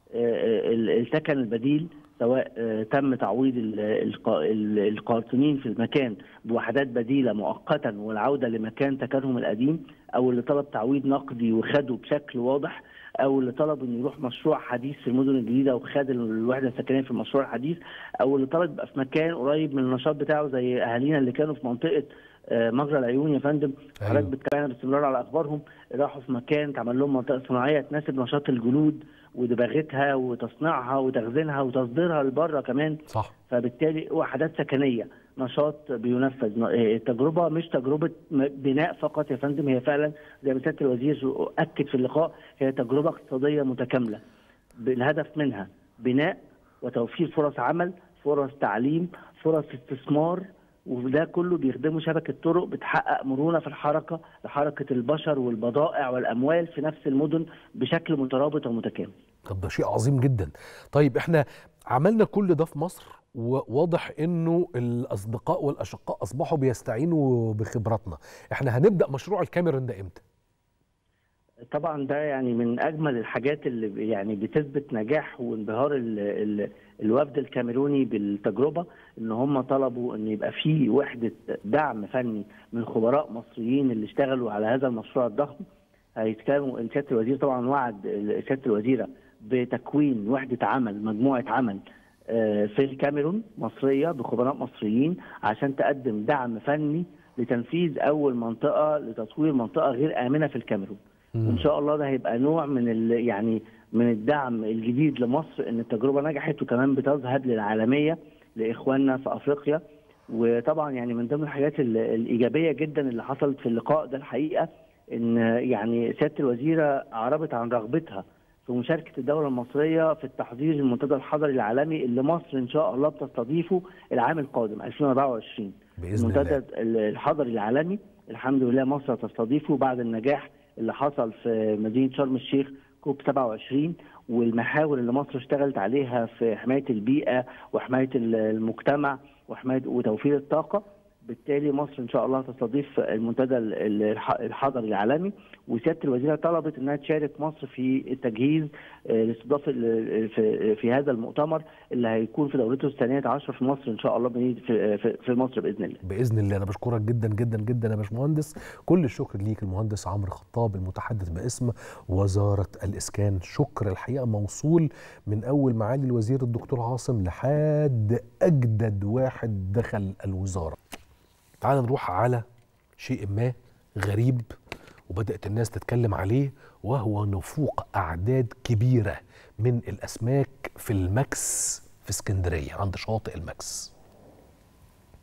Speaker 4: السكن البديل سواء تم تعويض القاطنين في المكان بوحدات بديله مؤقتا والعوده لمكان سكنهم القديم او اللي طلب تعويض نقدي وخده بشكل واضح او اللي طلب انه يروح مشروع حديث في المدن الجديده وخد الوحده السكنيه في المشروع الحديث او اللي طلب يبقى في مكان قريب من النشاط بتاعه زي اهالينا اللي كانوا في منطقه مجرى العيون يا فندم حضرتك أيوه. بتتابعنا باستمرار على اخبارهم راحوا في مكان تعمل لهم منطقه صناعيه تناسب نشاط الجلود ودباغتها وتصنيعها وتخزينها وتصديرها لبره كمان
Speaker 1: صح
Speaker 4: فبالتالي وحدات سكنيه نشاط بينفذ التجربه مش تجربه بناء فقط يا فندم هي فعلا زي ما سياده الوزير اكد في اللقاء هي تجربه اقتصاديه متكامله بالهدف منها بناء وتوفير فرص عمل فرص تعليم فرص استثمار وده كله بيخدموا شبكه طرق بتحقق مرونه في الحركه لحركه البشر والبضائع والاموال في نفس المدن بشكل مترابط ومتكامل.
Speaker 1: طب ده شيء عظيم جدا. طيب احنا عملنا كل ده في مصر وواضح انه الاصدقاء والاشقاء اصبحوا بيستعينوا بخبراتنا. احنا هنبدا مشروع الكاميرون ده امتى؟
Speaker 4: طبعا ده يعني من اجمل الحاجات اللي يعني بتثبت نجاح وانبهار ال ال الوفد الكاميروني بالتجربه ان هم طلبوا ان يبقى في وحده دعم فني من خبراء مصريين اللي اشتغلوا على هذا المشروع الضخم هيتكلموا سياده الوزير طبعا وعد سياده الوزيره بتكوين وحده عمل مجموعه عمل في الكاميرون مصريه بخبراء مصريين عشان تقدم دعم فني لتنفيذ اول منطقه لتطوير منطقه غير امنه في الكاميرون. وان شاء الله ده هيبقى نوع من يعني من الدعم الجديد لمصر ان التجربه نجحت وكمان بتذهب للعالميه لاخواننا في افريقيا وطبعا يعني من ضمن الحاجات الايجابيه جدا اللي حصلت في اللقاء ده الحقيقه ان يعني سياده الوزيره اعربت عن رغبتها في مشاركه الدوله المصريه في التحضير للمنتدى الحضري العالمي اللي مصر ان شاء الله بتستضيفه العام القادم 2024
Speaker 1: باذن
Speaker 4: المنتدى الحضري العالمي الحمد لله مصر تستضيفه بعد النجاح اللي حصل في مدينه شرم الشيخ كوب 27 والمحاور اللي مصر اشتغلت عليها في حمايه البيئه وحمايه المجتمع وحمايه وتوفير الطاقه بالتالي مصر ان شاء الله تستضيف المنتدى الحضري العالمي وسياده الوزيره طلبت انها تشارك مصر في التجهيز لاستضافه في هذا المؤتمر اللي هيكون في دورته الثانيه عشر في مصر ان شاء الله في مصر باذن الله.
Speaker 1: باذن الله انا بشكرك جدا جدا جدا يا باشمهندس كل الشكر ليك المهندس عمرو خطاب المتحدث باسم وزاره الاسكان شكر الحقيقه موصول من اول معالي الوزير الدكتور عاصم لحد اجدد واحد دخل الوزاره. تعال نروح على شيء ما غريب وبدأت الناس تتكلم عليه وهو نفوق أعداد كبيرة من الأسماك في المكس في اسكندرية عند شاطئ المكس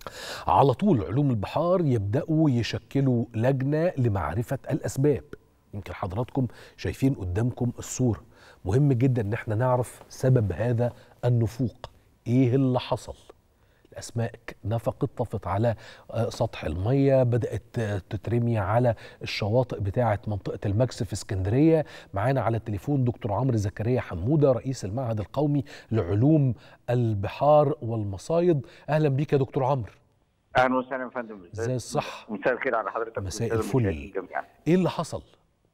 Speaker 1: على طول علوم البحار يبداوا يشكلوا لجنه لمعرفه الاسباب يمكن حضراتكم شايفين قدامكم الصوره مهم جدا ان احنا نعرف سبب هذا النفوق ايه اللي حصل الاسماك نفقت طفت على آه، سطح الميه بدات آه، تترمي على الشواطئ بتاعه منطقه الماكس في اسكندريه معانا على التليفون دكتور عمرو زكريا حموده رئيس المعهد القومي لعلوم البحار والمصايد اهلا بيك يا دكتور عمرو
Speaker 5: اهلا وسهلا يا فندم
Speaker 1: ازاي الصحه
Speaker 5: مساء الخير على حضرتك
Speaker 1: مساء
Speaker 5: والسادة
Speaker 1: الفل.
Speaker 5: المشاهدين جميعا
Speaker 1: ايه اللي حصل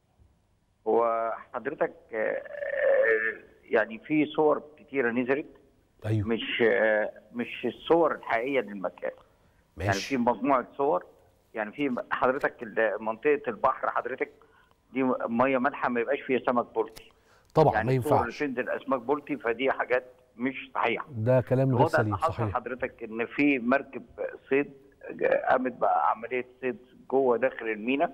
Speaker 5: هو حضرتك آه، آه، يعني في صور كتيره نزلت
Speaker 1: ايوه
Speaker 5: مش آه، مش الصور الحقيقيه للمكان يعني
Speaker 1: ماشي
Speaker 5: في مجموعه صور يعني في حضرتك ال- منطقه البحر حضرتك دي ميه مالحه ما يبقاش فيها سمك بولتي
Speaker 1: طبعا
Speaker 5: يعني
Speaker 1: ما
Speaker 5: الصور اللي
Speaker 1: ينفعش
Speaker 5: تنزل اسماك بولتي فدي حاجات مش صحيحه
Speaker 1: ده كلام غير
Speaker 5: الوضع
Speaker 1: سليم
Speaker 5: اللي حصل
Speaker 1: صحيح
Speaker 5: حضرتك ان في مركب صيد قامت بقى عمليه صيد جوه داخل المينا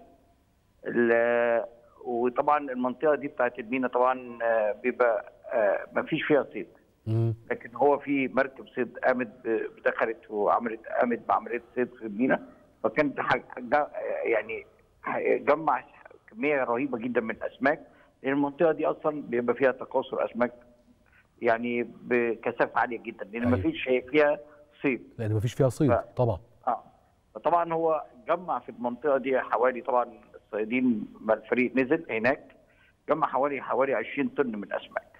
Speaker 5: ال- وطبعا المنطقه دي بتاعت المينا طبعا آه، بيبقى ما فيش فيها صيد
Speaker 1: مم.
Speaker 5: لكن هو في مركب صيد قامت ب- دخلت وعملت قامت بعمليه صيد في المينا فكانت ح- جا- يعني جمع كميه رهيبه جدا من الاسماك لان المنطقه دي اصلا بيبقى فيها تكاثر اسماك يعني بكثافه عاليه جدا لان ما
Speaker 1: أيوة.
Speaker 5: فيش فيها صيد
Speaker 1: لان ما فيش فيها صيد
Speaker 5: ف-
Speaker 1: طبعا
Speaker 5: اه فطبعا هو جمع في المنطقه دي حوالي طبعا الصيادين ما الفريق نزل هناك جمع حوالي حوالي 20 طن من الاسماك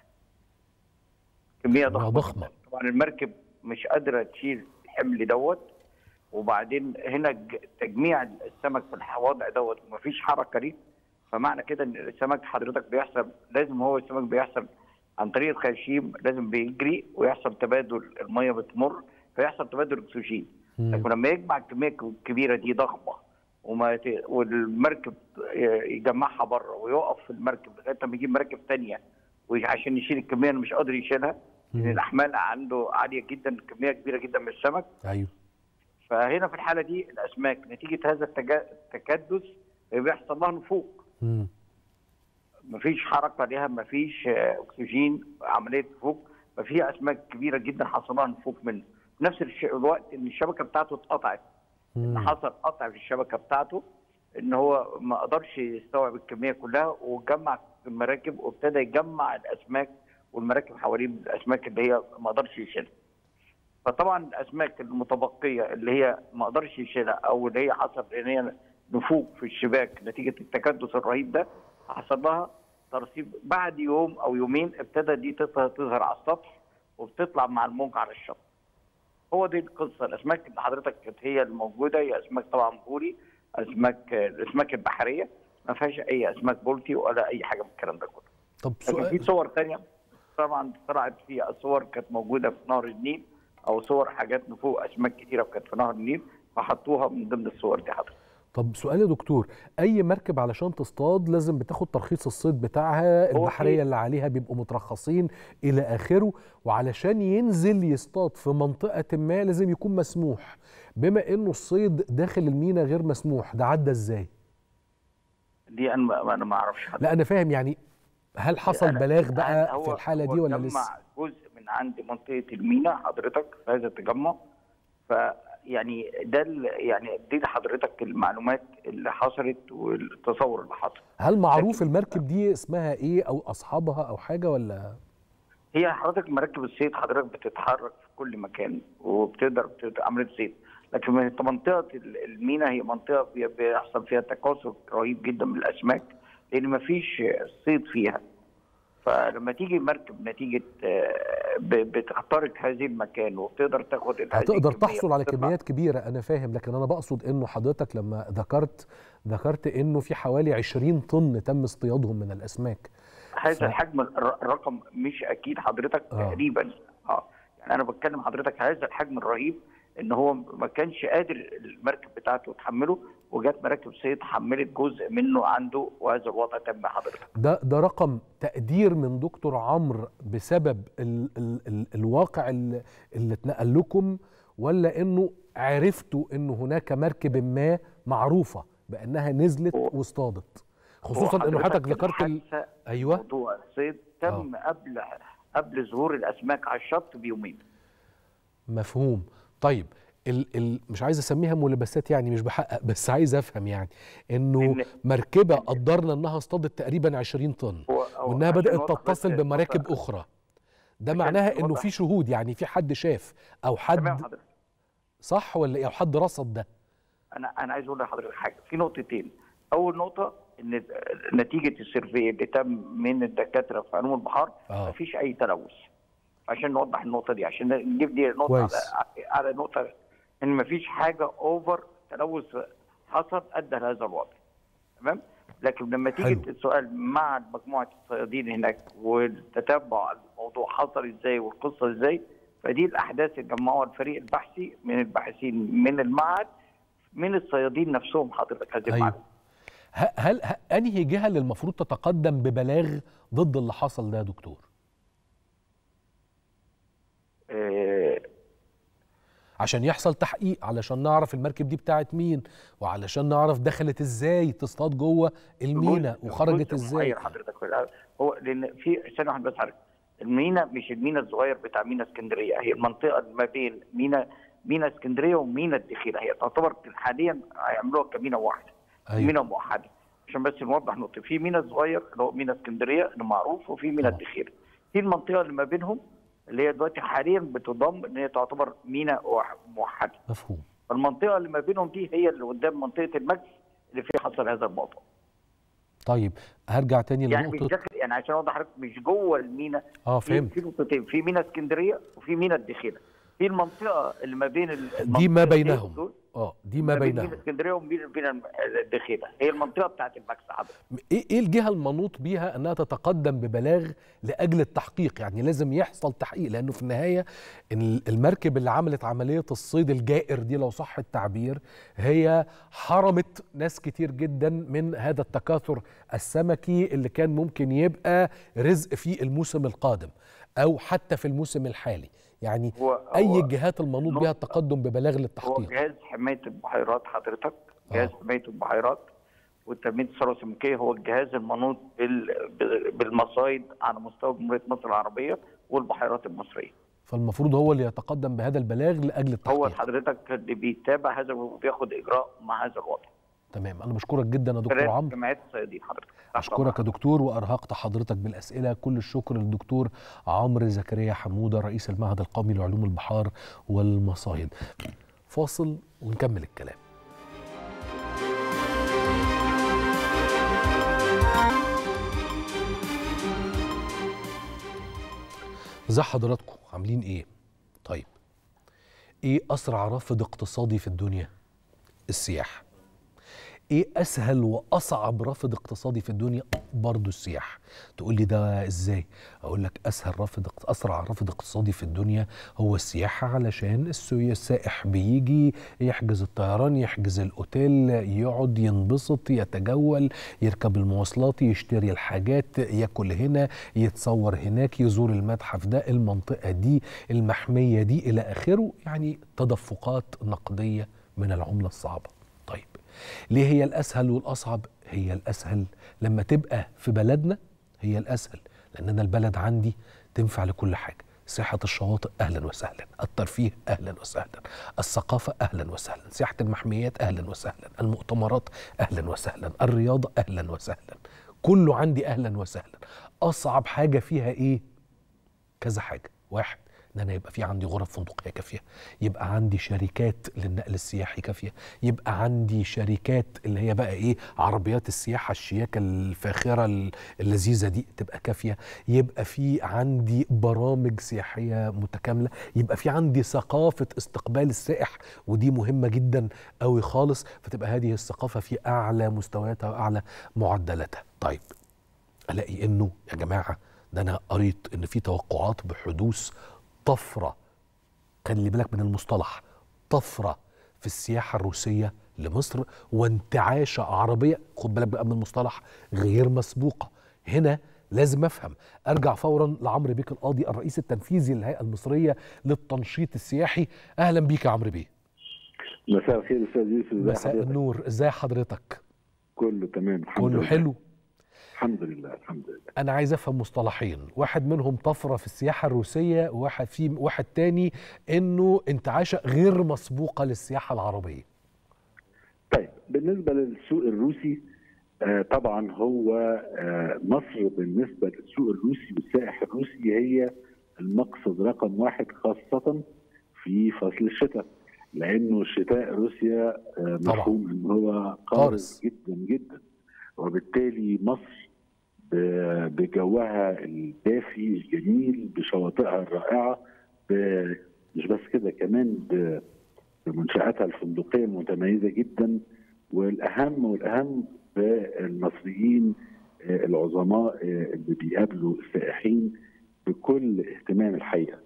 Speaker 5: كميه ضخمه
Speaker 1: ضخمة.
Speaker 5: جداً. طبعا المركب مش قادره تشيل الحمل دوت وبعدين هنا ج- تجميع السمك في الوضع دوت ومفيش حركه ليه فمعنى كده ان السمك حضرتك بيحصل لازم هو السمك بيحصل عن طريق الخياشيم لازم بيجري ويحصل تبادل الميه بتمر فيحصل تبادل اكسجين
Speaker 1: مم.
Speaker 5: لكن لما يجمع الكميه الكبيره دي ضخمه وما ت... والمركب يجمعها بره ويقف في المركب لغايه ما يجيب مركب ثانيه عشان يشيل الكميه اللي مش قادر يشيلها لان
Speaker 1: مم.
Speaker 5: الاحمال عنده عاليه جدا كميه كبيره جدا من السمك
Speaker 1: ايوه
Speaker 5: فهنا في الحاله دي الاسماك نتيجه هذا التجا- التكدس بيحصل لها نفوق
Speaker 1: مم.
Speaker 5: مفيش حركه ليها مفيش آه، اكسجين عمليه نفوق ففي اسماك كبيره جدا حصل لها نفوق منه في نفس الش- الوقت ان الشبكه بتاعته اتقطعت ان
Speaker 1: مم.
Speaker 5: حصل قطع في الشبكه بتاعته ان هو ما قدرش يستوعب الكميه كلها وجمع المراكب وابتدى يجمع الاسماك والمراكب حواليه الاسماك اللي هي ما قدرش يشيلها. فطبعا الاسماك المتبقيه اللي هي ما قدرش يشيلها او اللي هي حصل ان هي نفوق في الشباك نتيجه التكدس الرهيب ده حصل لها ترسيب بعد يوم او يومين ابتدى دي تظهر تظهر على السطح وبتطلع مع الموج على الشط. هو دي القصه الاسماك اللي حضرتك كانت هي الموجوده هي اسماك طبعا بوري اسماك الاسماك البحريه ما فيهاش اي اسماك بولتي ولا اي حاجه من الكلام ده كله.
Speaker 1: طب
Speaker 5: لكن في
Speaker 1: سؤال
Speaker 5: صور ثانيه طبعا طلعت فيها صور كانت موجوده في نهر النيل او صور حاجات نفوق اسماك كتيره كانت في نهر النيل فحطوها من ضمن الصور دي حضرتك.
Speaker 1: طب سؤال يا دكتور اي مركب علشان تصطاد لازم بتاخد ترخيص الصيد بتاعها
Speaker 5: هو
Speaker 1: البحريه
Speaker 5: في-
Speaker 1: اللي عليها بيبقوا مترخصين الى اخره وعلشان ينزل يصطاد في منطقه ما لازم يكون مسموح بما انه الصيد داخل المينا غير مسموح ده عدى ازاي
Speaker 5: دي انا ما انا ما اعرفش حضرتك.
Speaker 1: لا انا فاهم يعني هل حصل
Speaker 5: أنا-
Speaker 1: بلاغ
Speaker 5: أنا-
Speaker 1: بقى
Speaker 5: هو-
Speaker 1: في الحاله
Speaker 5: هو
Speaker 1: دي ولا
Speaker 5: جمع
Speaker 1: لسه
Speaker 5: جزء من عند منطقه المينا حضرتك في هذا التجمع فيعني ده ال- يعني دي لحضرتك المعلومات اللي حصلت والتصور اللي حصل
Speaker 1: هل معروف
Speaker 5: لكن-
Speaker 1: المركب دي اسمها ايه او اصحابها او حاجه ولا
Speaker 5: هي حضرتك مراكب الصيد حضرتك بتتحرك في كل مكان وبتقدر بت- عمليه صيد لكن من منطقه ال- المينا هي منطقه بي- بيحصل فيها تكاثر رهيب جدا من الاسماك لان ما فيش صيد فيها فلما تيجي مركب نتيجه آه، ب- بتخترق هذه المكان وبتقدر تاخد هذه
Speaker 1: هتقدر
Speaker 5: الكمية
Speaker 1: تحصل على
Speaker 5: وتطلع.
Speaker 1: كميات كبيره انا فاهم لكن انا بقصد انه حضرتك لما ذكرت ذكرت انه في حوالي 20 طن تم اصطيادهم من الاسماك ف-
Speaker 5: هذا الحجم الر- الرقم مش اكيد حضرتك
Speaker 1: آه.
Speaker 5: تقريبا اه يعني انا بتكلم حضرتك هذا الحجم الرهيب ان هو ما كانش قادر المركب بتاعته تحمله وجات مراكب صيد حملت جزء منه عنده وهذا الوضع تم حضرتك
Speaker 1: ده ده رقم تقدير من دكتور عمرو بسبب ال ال ال الواقع اللي, اللي اتنقل لكم ولا انه عرفتوا انه هناك مركب ما معروفه بانها نزلت
Speaker 5: هو-
Speaker 1: واصطادت خصوصا انه حضرتك ذكرت ال...
Speaker 5: الحادثة
Speaker 1: ايوه
Speaker 5: موضوع الصيد تم قبل قبل ظهور الاسماك على الشط بيومين
Speaker 1: مفهوم طيب ال ال مش عايز اسميها ملابسات يعني مش بحقق بس عايز افهم يعني انه
Speaker 5: إن-
Speaker 1: مركبه قدرنا انها اصطادت تقريبا 20 طن
Speaker 5: هو هو
Speaker 1: وانها
Speaker 5: عشان
Speaker 1: بدات
Speaker 5: نوضح بس
Speaker 1: تتصل بمراكب
Speaker 5: النقطة-
Speaker 1: اخرى ده
Speaker 5: عشان
Speaker 1: معناها انه
Speaker 5: نوضح.
Speaker 1: في شهود يعني في حد شاف او
Speaker 5: تمام
Speaker 1: حد
Speaker 5: حضرتك
Speaker 1: صح ولا ايه او حد رصد ده
Speaker 5: انا انا عايز اقول لحضرتك حاجه في نقطتين اول نقطه ان نتيجه السيرفي اللي تم من الدكاتره في علوم البحار
Speaker 1: آه.
Speaker 5: مفيش اي تلوث عشان نوضح النقطه دي عشان نجيب دي نقطه
Speaker 1: كويس.
Speaker 5: على, على نقطه ان مفيش حاجه اوفر تلوث حصل ادى لهذا الوضع تمام لكن لما تيجي
Speaker 1: حلو.
Speaker 5: السؤال مع مجموعه الصيادين هناك والتتبع الموضوع حصل ازاي والقصه ازاي فدي الاحداث اللي جمعوها الفريق البحثي من الباحثين من المعهد من الصيادين نفسهم حضرتك هذه
Speaker 1: أيوه.
Speaker 5: المعلومه
Speaker 1: ه- هل ه- انهي جهه اللي المفروض تتقدم ببلاغ ضد اللي حصل ده يا دكتور
Speaker 5: آه،
Speaker 1: عشان يحصل تحقيق علشان نعرف المركب دي بتاعت مين وعلشان نعرف دخلت ازاي تصطاد جوه المينا
Speaker 5: جزء-
Speaker 1: وخرجت
Speaker 5: جزء
Speaker 1: ازاي
Speaker 5: محير حضرتك هو لان في ثانيه واحده بس حضرتك المينا مش المينا الصغير بتاع مينا اسكندريه هي المنطقه اللي ما بين مينا مينا اسكندريه ومينا الدخيله هي تعتبر حاليا هيعملوها كمينا واحده
Speaker 1: أيوة.
Speaker 5: مينا موحده عشان بس نوضح نقطه في مينا صغير اللي هو مينا اسكندريه اللي معروف وفي مينا
Speaker 1: طبعا.
Speaker 5: الدخيله في المنطقه اللي ما بينهم اللي هي دلوقتي حاليا بتضم ان هي تعتبر مينا واح- موحده
Speaker 1: مفهوم
Speaker 5: فالمنطقه اللي ما بينهم دي هي اللي قدام منطقه المجلس اللي فيها حصل هذا الموضوع
Speaker 1: طيب هرجع تاني
Speaker 5: يعني مش
Speaker 1: لنقطه
Speaker 5: داخل يعني عشان اوضح لحضرتك مش جوه المينا
Speaker 1: اه
Speaker 5: في
Speaker 1: فهمت
Speaker 5: في نقطتين في مينا اسكندريه وفي مينا الدخيله في المنطقه اللي ما بين ال-
Speaker 1: دي ما
Speaker 5: المنطقتين
Speaker 1: بينهم
Speaker 5: دول،
Speaker 1: اه دي ما
Speaker 5: بين
Speaker 1: بينهم
Speaker 5: مينا اسكندريه ومينا مينا الدخيله هي المنطقه بتاعت المكس حضرتك
Speaker 1: ايه ايه الجهه المنوط بيها انها تتقدم ببلاغ لاجل التحقيق يعني لازم يحصل تحقيق لانه في النهايه ال- المركب اللي عملت عمليه الصيد الجائر دي لو صح التعبير هي حرمت ناس كتير جدا من هذا التكاثر السمكي اللي كان ممكن يبقى رزق في الموسم القادم او حتى في الموسم الحالي يعني
Speaker 5: هو-
Speaker 1: اي
Speaker 5: هو
Speaker 1: الجهات المنوط بها
Speaker 5: نقطة-
Speaker 1: التقدم ببلاغ
Speaker 5: هو
Speaker 1: للتحقيق
Speaker 5: جهاز حمايه البحيرات حضرتك جهاز
Speaker 1: آه.
Speaker 5: حمايه البحيرات وتنميه الثروه السمكيه هو الجهاز المنوط بال- بالمصايد على مستوى جمهوريه مصر العربيه والبحيرات المصريه
Speaker 1: فالمفروض هو اللي يتقدم بهذا البلاغ لاجل التحقيق
Speaker 5: هو حضرتك اللي بيتابع هذا وبياخد اجراء مع هذا الوضع
Speaker 1: تمام انا بشكرك جدا يا دكتور
Speaker 5: فرق
Speaker 1: عمرو
Speaker 5: جمعيات الصيادين حضرتك تحت
Speaker 1: اشكرك يا دكتور وارهقت حضرتك بالاسئله كل الشكر للدكتور عمرو زكريا حموده رئيس المعهد القومي لعلوم البحار والمصايد فاصل ونكمل الكلام ازي حضراتكم عاملين ايه طيب ايه اسرع رافد اقتصادي في الدنيا السياحه ايه اسهل واصعب رافد اقتصادي في الدنيا برضه السياحه تقول لي ده ازاي اقول لك اسهل رافد اقت- اسرع رافد اقتصادي في الدنيا هو السياحه علشان السي- السائح بيجي يحجز الطيران يحجز الاوتيل يقعد ينبسط يتجول يركب المواصلات يشتري الحاجات ياكل هنا يتصور هناك يزور المتحف ده المنطقه دي المحميه دي الى اخره يعني تدفقات نقديه من العمله الصعبه طيب ليه هي الاسهل والاصعب هي الاسهل لما تبقى في بلدنا هي الاسهل لان انا البلد عندي تنفع لكل حاجه سياحة الشواطئ أهلا وسهلا الترفيه أهلا وسهلا الثقافة أهلا وسهلا سياحة المحميات أهلا وسهلا المؤتمرات أهلا وسهلا الرياضة أهلا وسهلا كله عندي أهلا وسهلا أصعب حاجة فيها إيه كذا حاجة واحد ان انا يبقى في عندي غرف فندقيه كافيه يبقى عندي شركات للنقل السياحي كافيه يبقى عندي شركات اللي هي بقى ايه عربيات السياحه الشياكه الفاخره ال- اللذيذه دي تبقى كافيه يبقى في عندي برامج سياحيه متكامله يبقى في عندي ثقافه استقبال السائح ودي مهمه جدا قوي خالص فتبقى هذه الثقافه في اعلى مستوياتها واعلى معدلاتها طيب الاقي انه يا جماعه ده انا قريت ان في توقعات بحدوث طفره خلي بالك من المصطلح طفره في السياحه الروسيه لمصر وانتعاشه عربيه خد بالك بقى من المصطلح غير مسبوقه هنا لازم افهم ارجع فورا لعمرو بيك القاضي الرئيس التنفيذي للهيئه المصريه للتنشيط السياحي اهلا بيك يا عمرو بيه
Speaker 6: مساء الخير استاذ يوسف ازي
Speaker 1: مساء
Speaker 6: حضرتك؟
Speaker 1: النور ازاي حضرتك
Speaker 6: كله تمام الحمد
Speaker 1: كله
Speaker 6: لله
Speaker 1: حلو
Speaker 6: الحمد لله الحمد لله
Speaker 1: انا عايز افهم مصطلحين واحد منهم طفره في السياحه الروسيه وواحد في واحد تاني انه انتعاشه غير مسبوقه للسياحه العربيه
Speaker 6: طيب بالنسبه للسوق الروسي آه طبعا هو آه مصر بالنسبه للسوق الروسي والسائح الروسي هي المقصد رقم واحد خاصه في فصل الشتاء لانه شتاء روسيا آه
Speaker 1: طبعاً.
Speaker 6: مفهوم ان هو
Speaker 1: قارس.
Speaker 6: قارس جدا جدا وبالتالي مصر ب- بجوها الدافي الجميل بشواطئها الرائعه ب- مش بس كده كمان ب- بمنشاتها الفندقيه المتميزه جدا والاهم والاهم بالمصريين آه، العظماء آه، اللي بيقابلوا السائحين بكل اهتمام الحقيقه.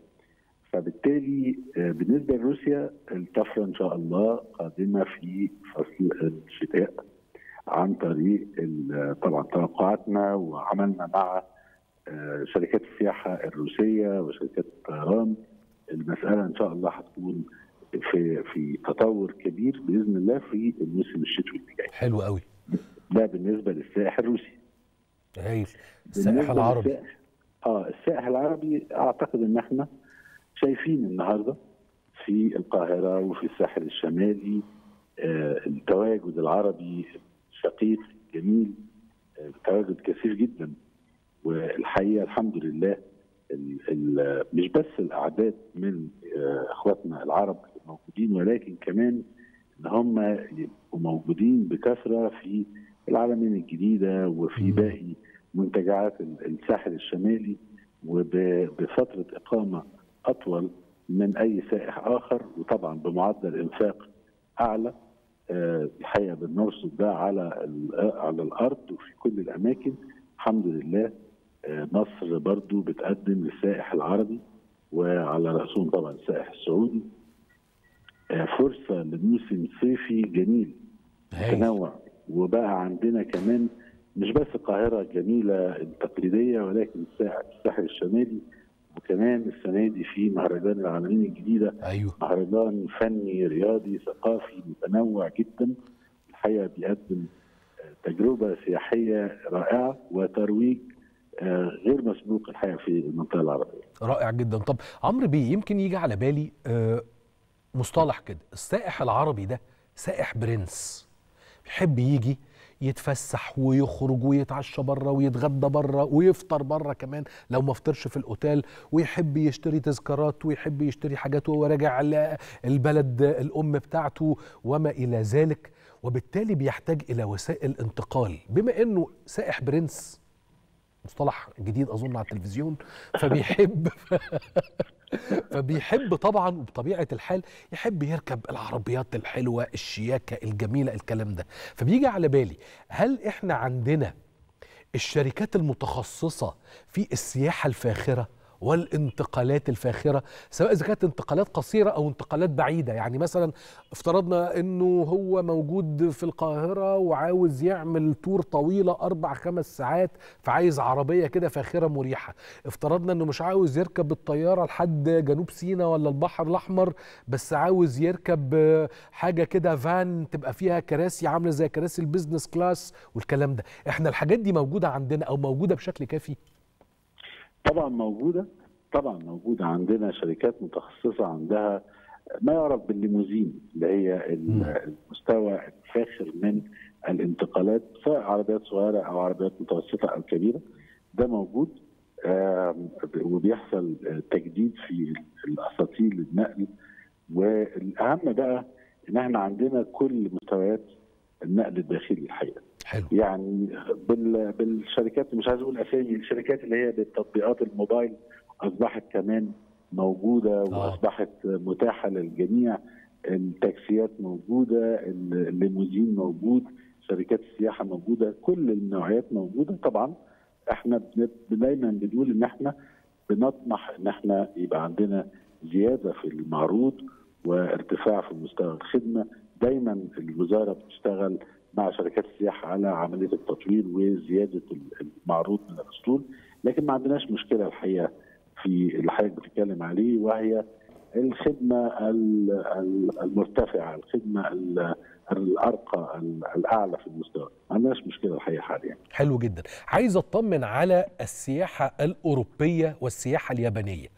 Speaker 6: فبالتالي آه، بالنسبه لروسيا الطفره ان شاء الله قادمه في فصل الشتاء عن طريق ال- طبعا توقعاتنا وعملنا مع آه، شركات السياحه الروسيه وشركات الطيران المساله ان شاء الله هتكون في في تطور كبير باذن الله في الموسم الشتوي اللي جاي
Speaker 1: حلو قوي
Speaker 6: ده بالنسبه للسائح الروسي
Speaker 1: هايل السائح
Speaker 6: بالنسبة
Speaker 1: العربي
Speaker 6: للسائح- اه السائح العربي اعتقد ان احنا شايفين النهارده في القاهره وفي الساحل الشمالي آه التواجد العربي الشقيق الجميل آه تواجد كثير جدا والحقيقه الحمد لله ال ال مش بس الاعداد من آه اخواتنا العرب الموجودين ولكن كمان ان هم يبقوا موجودين بكثره في العالمين الجديده وفي
Speaker 1: مم.
Speaker 6: باقي منتجعات ال- الساحل الشمالي وبفتره اقامه اطول من اي سائح اخر وطبعا بمعدل انفاق اعلى آه، الحقيقه بنرصد ده على ال- على الارض وفي كل الاماكن الحمد لله آه، مصر برضو بتقدم للسائح العربي وعلى راسهم طبعا السائح السعودي آه، فرصه لموسم صيفي جميل
Speaker 1: هايل
Speaker 6: متنوع وبقى عندنا كمان مش بس القاهرة الجميلة التقليدية ولكن الساحل الساحل الشمالي وكمان السنة دي في مهرجان العالمين الجديدة
Speaker 1: ايوه
Speaker 6: مهرجان فني رياضي ثقافي متنوع جدا الحقيقة بيقدم آه، تجربة سياحية رائعة وترويج آه، غير مسبوق الحقيقة في المنطقة العربية
Speaker 1: رائع جدا طب عمرو بيه يمكن يجي على بالي آه، مصطلح كده السائح العربي ده سائح برنس بيحب يجي يتفسح ويخرج ويتعشى بره ويتغدى بره ويفطر بره كمان لو ما فطرش في الاوتيل ويحب يشتري تذكارات ويحب يشتري حاجات وهو راجع ل- البلد الام بتاعته وما الى ذلك وبالتالي بيحتاج الى وسائل انتقال بما انه سائح برنس مصطلح جديد اظن على التلفزيون فبيحب فبيحب طبعا وبطبيعه الحال يحب يركب العربيات الحلوه الشياكه الجميله الكلام ده فبيجي على بالي هل احنا عندنا الشركات المتخصصه في السياحه الفاخره والانتقالات الفاخره سواء اذا كانت انتقالات قصيره او انتقالات بعيده يعني مثلا افترضنا انه هو موجود في القاهره وعاوز يعمل تور طويله اربع خمس ساعات فعايز عربيه كده فاخره مريحه افترضنا انه مش عاوز يركب الطياره لحد جنوب سيناء ولا البحر الاحمر بس عاوز يركب آه، حاجه كده فان تبقى فيها كراسي عامله زي كراسي البيزنس كلاس والكلام ده احنا الحاجات دي موجوده عندنا او موجوده بشكل كافي
Speaker 6: طبعا موجودة طبعا موجودة عندنا شركات متخصصة عندها ما يعرف بالليموزين اللي هي
Speaker 1: مم.
Speaker 6: المستوى الفاخر من الانتقالات سواء عربيات صغيرة أو عربيات متوسطة أو كبيرة ده موجود آم، وبيحصل آه، تجديد في الأساطيل النقل والأهم بقى إن احنا عندنا كل مستويات النقل الداخلي الحقيقة
Speaker 1: حلو
Speaker 6: يعني بال- بالشركات مش عايز اقول اسامي الشركات اللي هي بالتطبيقات الموبايل اصبحت كمان موجوده واصبحت متاحه للجميع التاكسيات موجوده الليموزين موجود شركات السياحه موجوده كل النوعيات موجوده طبعا احنا بن- دايما بنقول ان احنا بنطمح ان احنا يبقى عندنا زياده في المعروض وارتفاع في مستوى الخدمه دايما الوزاره بتشتغل مع شركات السياحه على عمليه التطوير وزياده المعروض من الاسطول لكن ما عندناش مشكله الحقيقه في اللي حضرتك بتتكلم عليه وهي الخدمه ال- ال- المرتفعه الخدمه ال- الارقى الاعلى في المستوى ما عندناش مشكله الحقيقه حاليا
Speaker 1: حلو جدا عايز اطمن على السياحه الاوروبيه والسياحه اليابانيه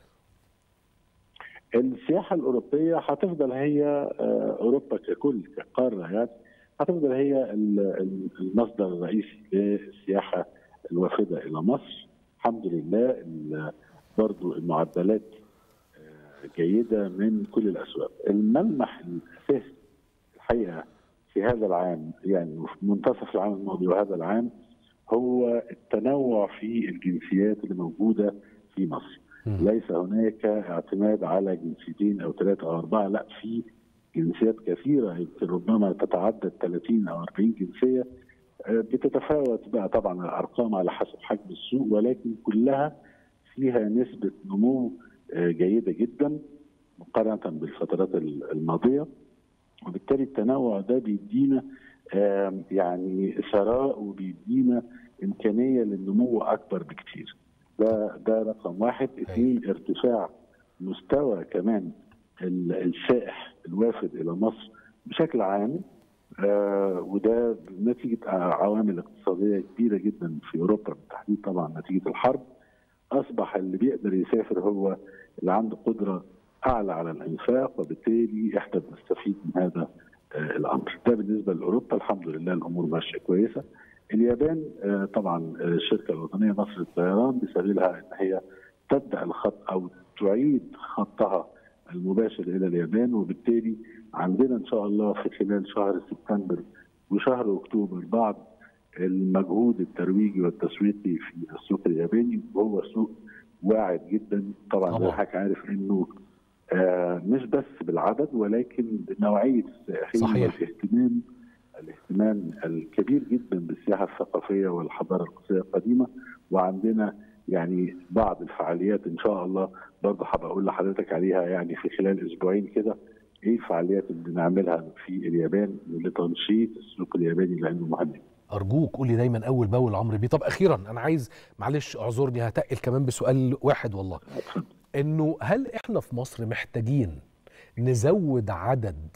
Speaker 6: السياحه الاوروبيه هتفضل هي اوروبا ككل كقاره يعني هتفضل هي المصدر الرئيسي للسياحه الوافده الى مصر الحمد لله برضو المعدلات جيده من كل الاسواق الملمح الاساسي الحقيقه في هذا العام يعني في منتصف العام الماضي وهذا العام هو التنوع في الجنسيات اللي موجوده في مصر م. ليس هناك اعتماد على جنسيتين او ثلاثه او اربعه لا في جنسيات كثيره يمكن ربما تتعدى 30 او 40 جنسيه بتتفاوت بقى طبعا الارقام على حسب حجم السوق ولكن كلها فيها نسبه نمو جيده جدا مقارنه بالفترات الماضيه وبالتالي التنوع ده بيدينا يعني ثراء وبيدينا امكانيه للنمو اكبر بكتير ده ده رقم واحد اثنين ارتفاع مستوى كمان السائح الوافد الى مصر بشكل عام آه وده نتيجه عوامل اقتصاديه كبيره جدا في اوروبا بالتحديد طبعا نتيجه الحرب اصبح اللي بيقدر يسافر هو اللي عنده قدره اعلى على الانفاق وبالتالي احنا بنستفيد من هذا آه الامر ده بالنسبه لاوروبا الحمد لله الامور ماشيه كويسه اليابان آه طبعا الشركه الوطنيه مصر للطيران بسبيلها ان هي تبدا الخط او تعيد خطها المباشر الى اليابان وبالتالي عندنا ان شاء الله في خلال شهر سبتمبر وشهر اكتوبر بعض المجهود الترويجي والتسويقي في السوق الياباني وهو سوق واعد جدا طبعا زي حضرتك عارف انه آه مش بس بالعدد ولكن بنوعيه السائحين
Speaker 1: صحيح.
Speaker 6: والاهتمام الاهتمام الكبير جدا بالسياحه الثقافيه والحضاره القصريه القديمه وعندنا يعني بعض الفعاليات ان شاء الله برضه هبقى اقول لحضرتك عليها يعني في خلال اسبوعين كده ايه الفعاليات اللي بنعملها في اليابان لتنشيط السوق الياباني لانه مهم
Speaker 1: ارجوك قولي دايما اول باول عمرو بيه طب اخيرا انا عايز معلش اعذرني هتقل كمان بسؤال واحد والله انه هل احنا في مصر محتاجين نزود عدد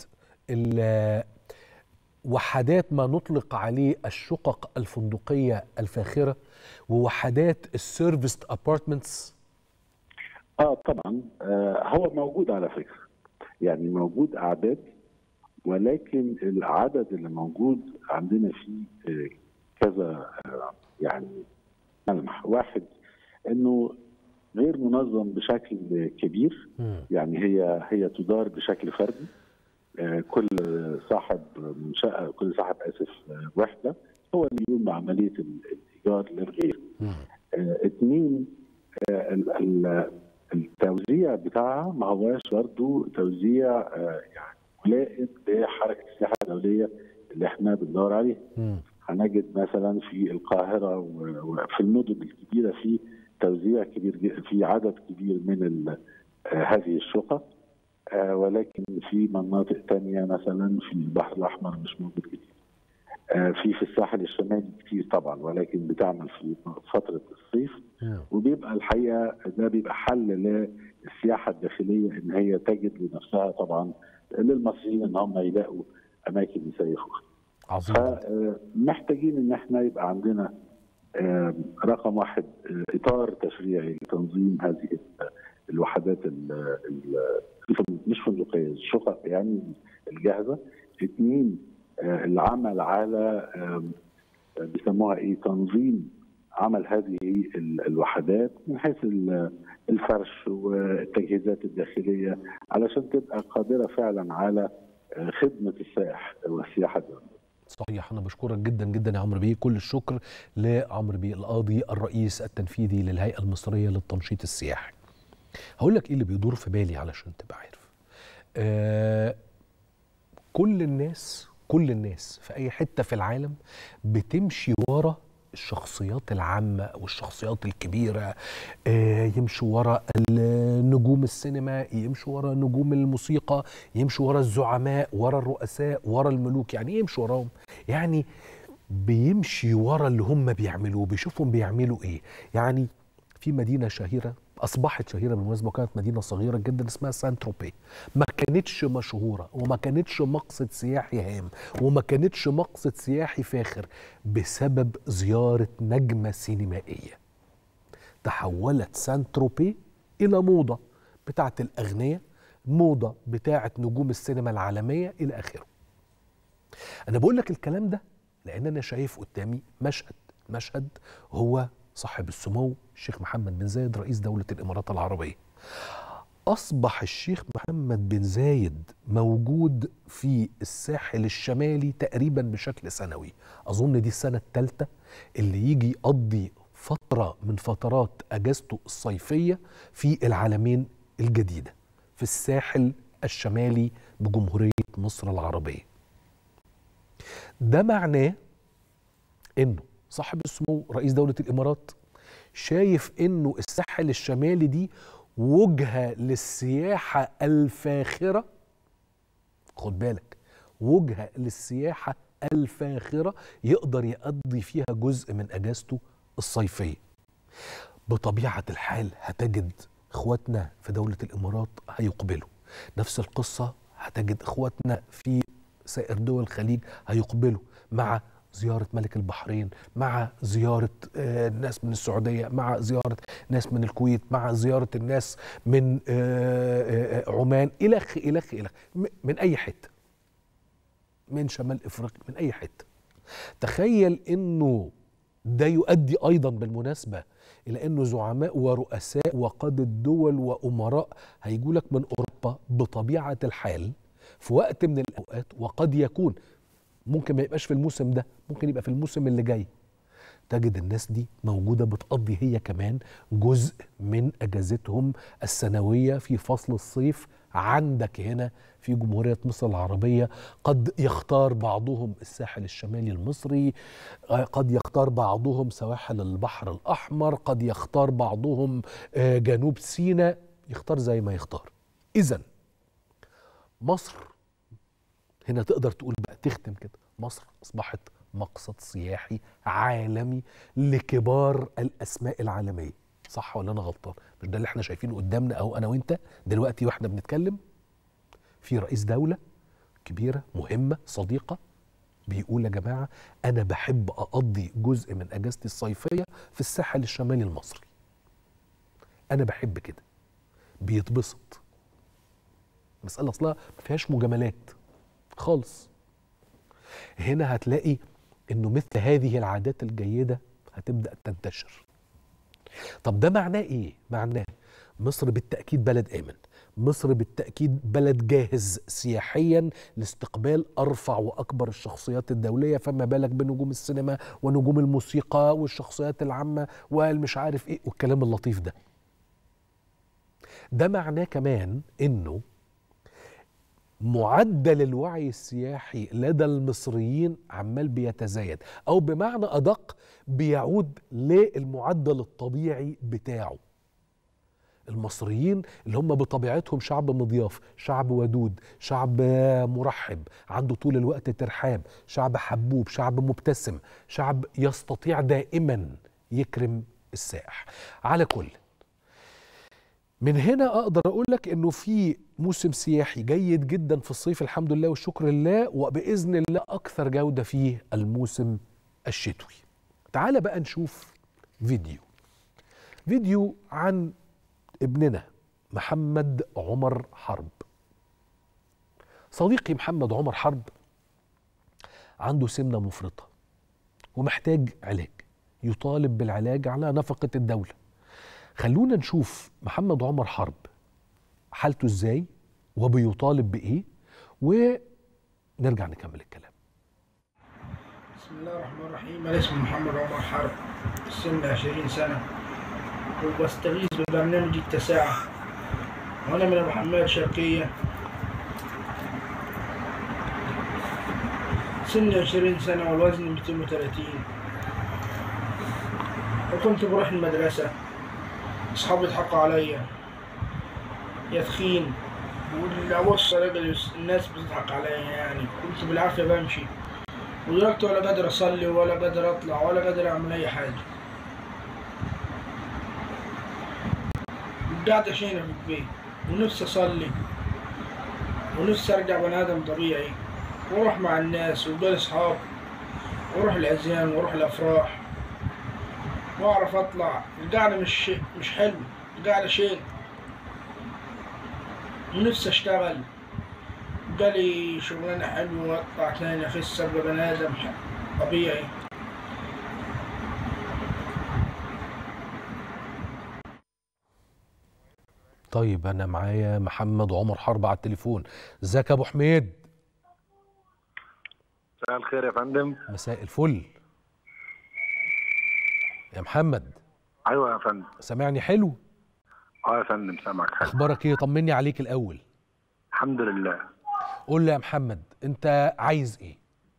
Speaker 1: وحدات ما نطلق عليه الشقق الفندقيه الفاخره ووحدات السيرفيست ابارتمنتس
Speaker 6: اه طبعا آه هو موجود على فكره يعني موجود اعداد ولكن العدد اللي موجود عندنا فيه آه كذا آه يعني ملمح واحد انه غير منظم بشكل كبير
Speaker 1: مم.
Speaker 6: يعني هي هي تدار بشكل فردي آه كل صاحب منشاه كل صاحب اسف آه وحده هو اللي يقوم بعمليه الايجار للغير آه اثنين آه التوزيع بتاعها ما هواش برضه توزيع آه يعني ملائم لحركه السياحه الدوليه اللي احنا بندور عليها. هنجد مثلا في القاهره وفي المدن الكبيره في توزيع كبير في عدد كبير من آه هذه الشقق آه ولكن في مناطق ثانيه مثلا في البحر الاحمر مش موجود كتير. آه في في الساحل الشمالي كتير طبعا ولكن بتعمل في فتره الصيف وبيبقى الحقيقه ده بيبقى حل للسياحه الداخليه ان هي تجد لنفسها طبعا للمصريين ان هم يلاقوا اماكن يسيحوها.
Speaker 1: عظيم
Speaker 6: فمحتاجين ان احنا يبقى عندنا رقم واحد اطار تشريعي لتنظيم هذه الوحدات مش فندقيه الشقق يعني الجاهزه. اثنين العمل على بيسموها ايه تنظيم عمل هذه الوحدات من حيث الفرش والتجهيزات الداخليه علشان تبقى قادره فعلا على خدمه السائح والسياحه الدوليه.
Speaker 1: صحيح انا بشكرك جدا جدا يا عمرو بيه كل الشكر لعمرو بيه القاضي الرئيس التنفيذي للهيئه المصريه للتنشيط السياحي. هقول لك ايه اللي بيدور في بالي علشان تبقى عارف. آه كل الناس كل الناس في اي حته في العالم بتمشي ورا الشخصيات العامة والشخصيات الكبيرة آه يمشوا ورا نجوم السينما يمشوا ورا نجوم الموسيقى يمشوا ورا الزعماء ورا الرؤساء ورا الملوك يعني ايه يمشوا وراهم يعني بيمشي ورا اللي هم بيعملوه بيشوفهم بيعملوا ايه يعني في مدينة شهيرة اصبحت شهيره بالمناسبه وكانت مدينه صغيره جدا اسمها سان تروبي ما كانتش مشهوره وما كانتش مقصد سياحي هام وما كانتش مقصد سياحي فاخر بسبب زياره نجمه سينمائيه تحولت سان تروبي الى موضه بتاعه الاغنياء موضه بتاعه نجوم السينما العالميه الى اخره انا بقول لك الكلام ده لان انا شايف قدامي مشهد مشهد هو صاحب السمو الشيخ محمد بن زايد رئيس دولة الإمارات العربية أصبح الشيخ محمد بن زايد موجود في الساحل الشمالي تقريبا بشكل سنوي أظن دي السنة الثالثة اللي يجي يقضي فترة من فترات أجازته الصيفية في العالمين الجديدة في الساحل الشمالي بجمهورية مصر العربية ده معناه انه صاحب السمو رئيس دولة الامارات شايف انه الساحل الشمالي دي وجهة للسياحة الفاخرة خد بالك وجهة للسياحة الفاخرة يقدر يقضي فيها جزء من اجازته الصيفية بطبيعة الحال هتجد اخواتنا في دولة الامارات هيقبلوا نفس القصة هتجد اخواتنا في سائر دول الخليج هيقبلوا مع زيارة ملك البحرين مع زيارة آه، ناس من السعودية مع زيارة ناس من الكويت مع زيارة الناس من آه، آه، عمان إلخ إلخ إلخ م- من أي حتة من شمال إفريقيا من أي حتة تخيل إنه ده يؤدي أيضا بالمناسبة إلى أنه زعماء ورؤساء وقادة دول وأمراء هيجوا لك من أوروبا بطبيعة الحال في وقت من الأوقات وقد يكون ممكن ما يبقاش في الموسم ده ممكن يبقى في الموسم اللي جاي تجد الناس دي موجودة بتقضي هي كمان جزء من أجازتهم السنوية في فصل الصيف عندك هنا في جمهورية مصر العربية قد يختار بعضهم الساحل الشمالي المصري آه، قد يختار بعضهم سواحل البحر الأحمر قد يختار بعضهم آه، جنوب سيناء يختار زي ما يختار إذا مصر هنا تقدر تقول بقى تختم كده مصر اصبحت مقصد سياحي عالمي لكبار الاسماء العالميه صح ولا انا غلطان مش ده اللي احنا شايفينه قدامنا او انا وانت دلوقتي واحنا بنتكلم في رئيس دوله كبيره مهمه صديقه بيقول يا جماعه انا بحب اقضي جزء من اجازتي الصيفيه في الساحل الشمالي المصري انا بحب كده بيتبسط مسألة أصلها ما فيهاش مجاملات خالص هنا هتلاقي انه مثل هذه العادات الجيدة هتبدأ تنتشر طب ده معناه ايه؟ معناه مصر بالتأكيد بلد آمن مصر بالتأكيد بلد جاهز سياحيا لاستقبال أرفع وأكبر الشخصيات الدولية فما بالك بنجوم السينما ونجوم الموسيقى والشخصيات العامة والمش عارف ايه والكلام اللطيف ده ده معناه كمان انه معدل الوعي السياحي لدى المصريين عمال بيتزايد او بمعنى ادق بيعود للمعدل الطبيعي بتاعه المصريين اللي هم بطبيعتهم شعب مضياف شعب ودود شعب مرحب عنده طول الوقت ترحاب شعب حبوب شعب مبتسم شعب يستطيع دائما يكرم السائح على كل من هنا اقدر اقول لك انه في موسم سياحي جيد جدا في الصيف الحمد لله والشكر لله وباذن الله اكثر جوده فيه الموسم الشتوي. تعال بقى نشوف فيديو. فيديو عن ابننا محمد عمر حرب. صديقي محمد عمر حرب عنده سمنه مفرطه ومحتاج علاج يطالب بالعلاج على نفقه الدوله. خلونا نشوف محمد عمر حرب حالته ازاي وبيطالب بايه ونرجع نكمل الكلام
Speaker 7: بسم الله الرحمن الرحيم أنا اسمي محمد عمر حرب سن 20 سنة وبستغيث ببرنامج التساعة وأنا من أبو حماد شرقية سني 20 سنة والوزن 230 وكنت بروح المدرسة أصحابي يضحكوا عليا يا تخين واللي أبص ألاقي الناس بتضحك عليا يعني كنت بالعافية بمشي ودلوقتي ولا قادر اصلي ولا قادر اطلع ولا قادر اعمل اي حاجه والقعدة شينة في البيت ونفسي أصلي ونفسي أرجع بني آدم طبيعي وأروح مع الناس وبين أصحاب وأروح العزيان وأروح الأفراح وأعرف أطلع القعدة مش مش حلو القعدة شين ونفسي أشتغل جالي شغلانة حلوة وأطلع تاني أخس أبقى بني آدم طبيعي
Speaker 1: طيب انا معايا محمد عمر حرب على التليفون ازيك يا ابو حميد
Speaker 8: مساء الخير يا فندم
Speaker 1: مساء الفل يا محمد
Speaker 8: ايوه يا فندم
Speaker 1: سامعني حلو
Speaker 8: اه يا فندم سامعك حلو
Speaker 1: اخبارك ايه طمني عليك الاول
Speaker 8: الحمد لله
Speaker 1: قول لي يا محمد انت عايز ايه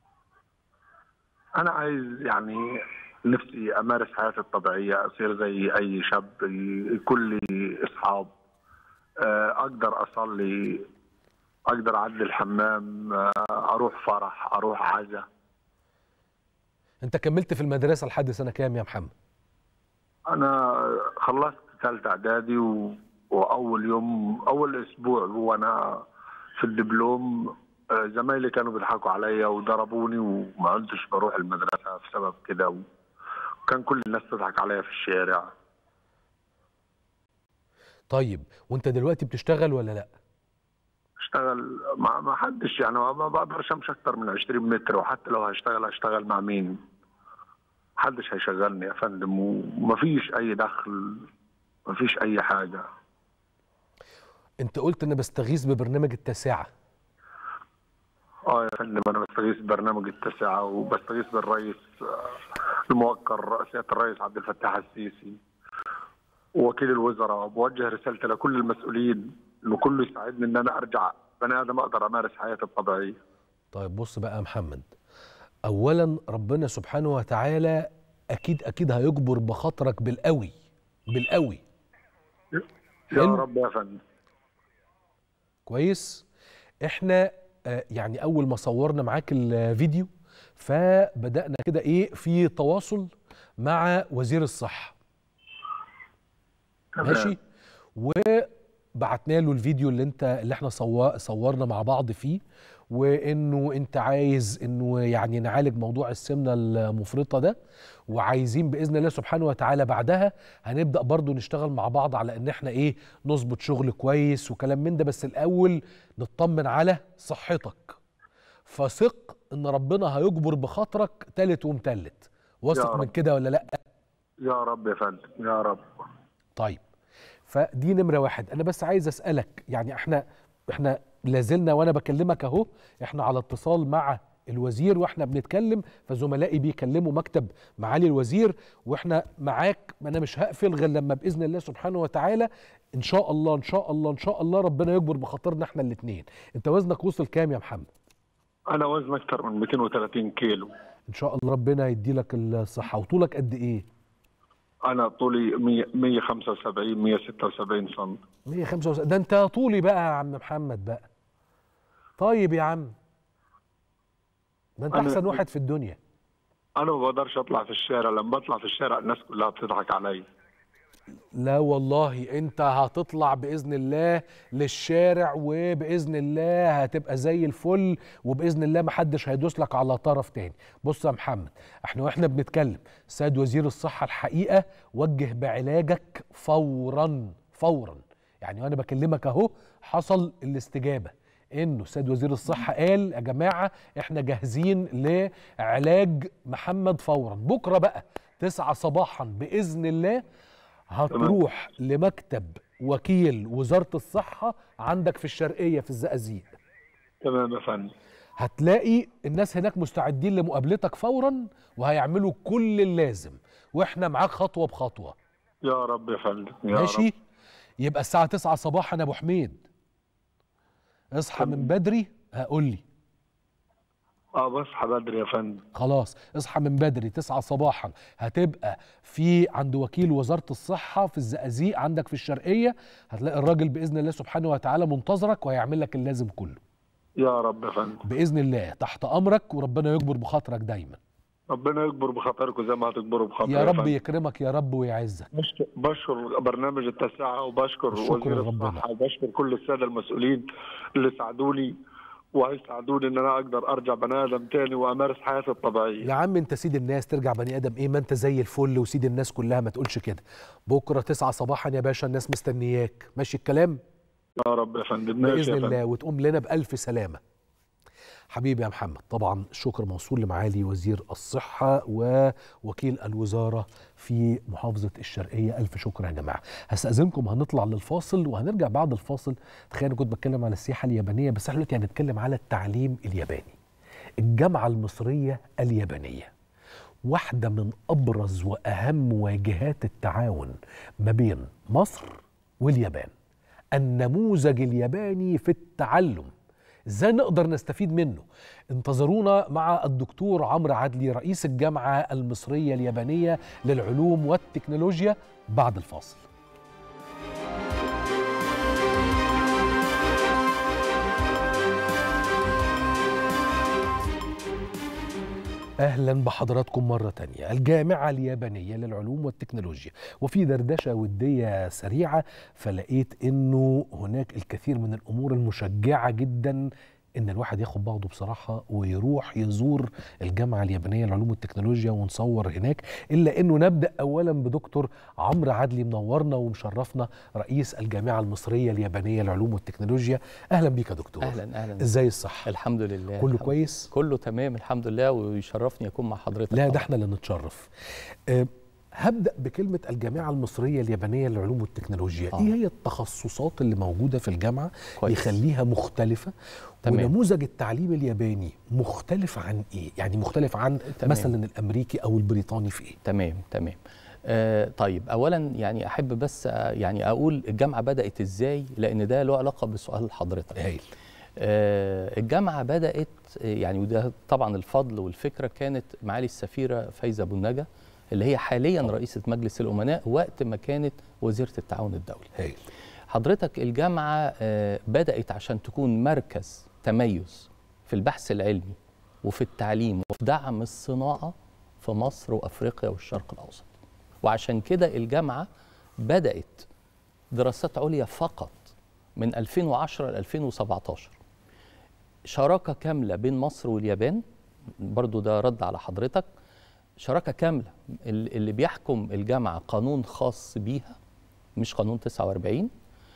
Speaker 8: انا عايز يعني نفسي امارس حياتي الطبيعيه اصير زي اي شاب يكون لي اصحاب آه، اقدر اصلي اقدر اعدي الحمام آه، اروح فرح اروح عزا
Speaker 1: انت كملت في المدرسه لحد سنه كام يا محمد
Speaker 8: انا خلصت ثالثه اعدادي و... واول يوم اول اسبوع وانا في الدبلوم آه، زمايلي كانوا بيضحكوا عليا وضربوني وما عدتش بروح المدرسه بسبب كده و... وكان كل الناس تضحك عليا في الشارع
Speaker 1: طيب وانت دلوقتي بتشتغل ولا لا
Speaker 8: اشتغل ما ما حدش يعني ما ما بقدرش امشي اكتر من 20 متر وحتى لو هشتغل هشتغل مع مين محدش هيشغلني يا فندم ومفيش اي دخل مفيش اي حاجه
Speaker 1: انت قلت انا بستغيث ببرنامج التاسعه
Speaker 8: اه يا فندم انا بستغيث برنامج التاسعه وبستغيث بالرئيس آه، الموكر سياده الرئيس عبد الفتاح السيسي ووكيل الوزراء بوجه رسالتي لكل المسؤولين انه كله يساعدني ان انا ارجع بني ادم اقدر امارس حياتي الطبيعيه
Speaker 1: طيب بص بقى يا محمد اولا ربنا سبحانه وتعالى اكيد اكيد هيجبر بخاطرك بالقوي بالقوي
Speaker 8: يا
Speaker 1: حلو.
Speaker 8: رب يا فندم
Speaker 1: كويس احنا آه، يعني اول ما صورنا معاك الفيديو فبدانا كده ايه في تواصل مع وزير الصحه
Speaker 8: تمام.
Speaker 1: ماشي وبعتنا له الفيديو اللي انت اللي احنا صو- صورنا مع بعض فيه وانه انت عايز انه يعني نعالج موضوع السمنه المفرطه ده وعايزين باذن الله سبحانه وتعالى بعدها هنبدا برضو نشتغل مع بعض على ان احنا ايه نظبط شغل كويس وكلام من ده بس الاول نطمن على صحتك فثق ان ربنا هيجبر بخاطرك تالت ومتلت واثق
Speaker 8: رب.
Speaker 1: من كده ولا لا
Speaker 8: يا رب يا فندم يا رب
Speaker 1: طيب فدي نمره واحد انا بس عايز اسالك يعني احنا احنا لازلنا وانا بكلمك اهو احنا على اتصال مع الوزير واحنا بنتكلم فزملائي بيكلموا مكتب معالي الوزير واحنا معاك انا مش هقفل غير لما باذن الله سبحانه وتعالى ان شاء الله ان شاء الله ان شاء الله ربنا يجبر بخاطرنا احنا الاثنين انت وزنك وصل كام يا محمد
Speaker 8: انا وزني اكتر من 230 كيلو
Speaker 1: ان شاء الله ربنا يدي لك الصحه وطولك قد ايه
Speaker 8: انا طولي 100 175 176 سم
Speaker 1: 175 ده انت طولي بقى يا عم محمد بقى طيب يا عم ده انت
Speaker 8: أنا-
Speaker 1: احسن واحد في الدنيا
Speaker 8: انا ما بقدرش اطلع في الشارع لما بطلع في الشارع الناس كلها بتضحك عليا
Speaker 1: لا والله انت هتطلع باذن الله للشارع وباذن الله هتبقى زي الفل وباذن الله محدش هيدوس لك على طرف تاني بص يا محمد احنا واحنا بنتكلم سيد وزير الصحه الحقيقه وجه بعلاجك فورا فورا يعني وانا بكلمك اهو حصل الاستجابه انه سيد وزير الصحه قال يا جماعه احنا جاهزين لعلاج محمد فورا بكره بقى تسعة صباحا باذن الله هتروح لمكتب وكيل وزاره الصحه عندك في الشرقيه في الزقازيق
Speaker 8: تمام يا فندم
Speaker 1: هتلاقي الناس هناك مستعدين لمقابلتك فورا وهيعملوا كل اللازم واحنا معاك خطوه بخطوه
Speaker 8: يا رب يا فندم يا
Speaker 1: ماشي
Speaker 8: رب
Speaker 1: يبقى الساعه 9 صباحا يا ابو حميد اصحى من بدري هقول لي
Speaker 8: اه بصحى بدري يا فندم
Speaker 1: خلاص اصحى من بدري 9 صباحا هتبقى في عند وكيل وزارة الصحة في الزقازيق عندك في الشرقية هتلاقي الراجل بإذن الله سبحانه وتعالى منتظرك وهيعمل لك اللازم كله
Speaker 8: يا رب يا فندم
Speaker 1: بإذن الله تحت أمرك وربنا يجبر بخاطرك دايما
Speaker 8: ربنا يكبر بخاطركم زي ما هتكبروا بخاطري
Speaker 1: يا رب
Speaker 8: فندم.
Speaker 1: يكرمك يا رب ويعزك
Speaker 8: بشكر برنامج التاسعة وبشكر
Speaker 1: الشكر
Speaker 8: وزير
Speaker 1: لربنا.
Speaker 8: الصحة وبشكر كل السادة المسؤولين اللي ساعدوني وهيساعدوني ان انا اقدر ارجع بني ادم تاني وامارس حياتي الطبيعية
Speaker 1: يا عم انت سيد الناس ترجع بني ادم ايه ما انت زي الفل وسيد الناس كلها ما تقولش كده بكره تسعة صباحا يا باشا الناس مستنياك ماشي الكلام
Speaker 8: يا رب يا فندم ماشي
Speaker 1: باذن
Speaker 8: يا فندم.
Speaker 1: الله وتقوم لنا بالف سلامه حبيبي يا محمد طبعا الشكر موصول لمعالي وزير الصحه ووكيل الوزاره في محافظه الشرقيه الف شكر يا جماعه هستاذنكم هنطلع للفاصل وهنرجع بعد الفاصل تخيل كنت بتكلم على السياحه اليابانيه بس احنا دلوقتي هنتكلم على التعليم الياباني الجامعه المصريه اليابانيه واحده من ابرز واهم واجهات التعاون ما بين مصر واليابان النموذج الياباني في التعلم ازاي نقدر نستفيد منه انتظرونا مع الدكتور عمرو عدلي رئيس الجامعه المصريه اليابانيه للعلوم والتكنولوجيا بعد الفاصل اهلا بحضراتكم مره تانية الجامعه اليابانيه للعلوم والتكنولوجيا وفي دردشه وديه سريعه فلقيت انه هناك الكثير من الامور المشجعه جدا ان الواحد ياخد بعضه بصراحه ويروح يزور الجامعه اليابانيه للعلوم والتكنولوجيا ونصور هناك الا انه نبدا اولا بدكتور عمرو عدلي منورنا ومشرفنا رئيس الجامعه المصريه اليابانيه للعلوم والتكنولوجيا اهلا بيك يا دكتور
Speaker 9: اهلا اهلا
Speaker 1: ازاي الصحه
Speaker 9: الحمد لله
Speaker 1: كله
Speaker 9: الحمد
Speaker 1: كويس
Speaker 9: كله تمام الحمد لله ويشرفني اكون مع حضرتك
Speaker 1: لا ده
Speaker 9: طبعاً.
Speaker 1: احنا اللي نتشرف أه هبدا بكلمه الجامعه المصريه اليابانيه للعلوم والتكنولوجيا
Speaker 9: آه.
Speaker 1: ايه هي التخصصات اللي موجوده في الجامعه
Speaker 9: كويس.
Speaker 1: يخليها مختلفه
Speaker 9: تمام.
Speaker 1: ونموذج التعليم الياباني مختلف عن ايه يعني مختلف عن
Speaker 9: تمام.
Speaker 1: مثلا الامريكي او البريطاني في ايه
Speaker 9: تمام تمام آه طيب اولا يعني احب بس آه يعني اقول الجامعه بدات ازاي لان ده له علاقه بسؤال حضرتك
Speaker 1: هايل
Speaker 9: آه الجامعه بدات آه، يعني وده طبعا الفضل والفكره كانت معالي السفيره فايزه ابو النجا اللي هي حاليا رئيسه مجلس الامناء وقت ما كانت وزيره التعاون الدولي
Speaker 1: هايل
Speaker 9: حضرتك الجامعة آه، بدأت عشان تكون مركز تميز في البحث العلمي وفي التعليم وفي دعم الصناعة في مصر وأفريقيا والشرق الأوسط وعشان كده الجامعة بدأت دراسات عليا فقط من 2010 ل 2017 شراكة كاملة بين مصر واليابان برضو ده رد على حضرتك شراكة كاملة ال- اللي بيحكم الجامعة قانون خاص بيها مش قانون 49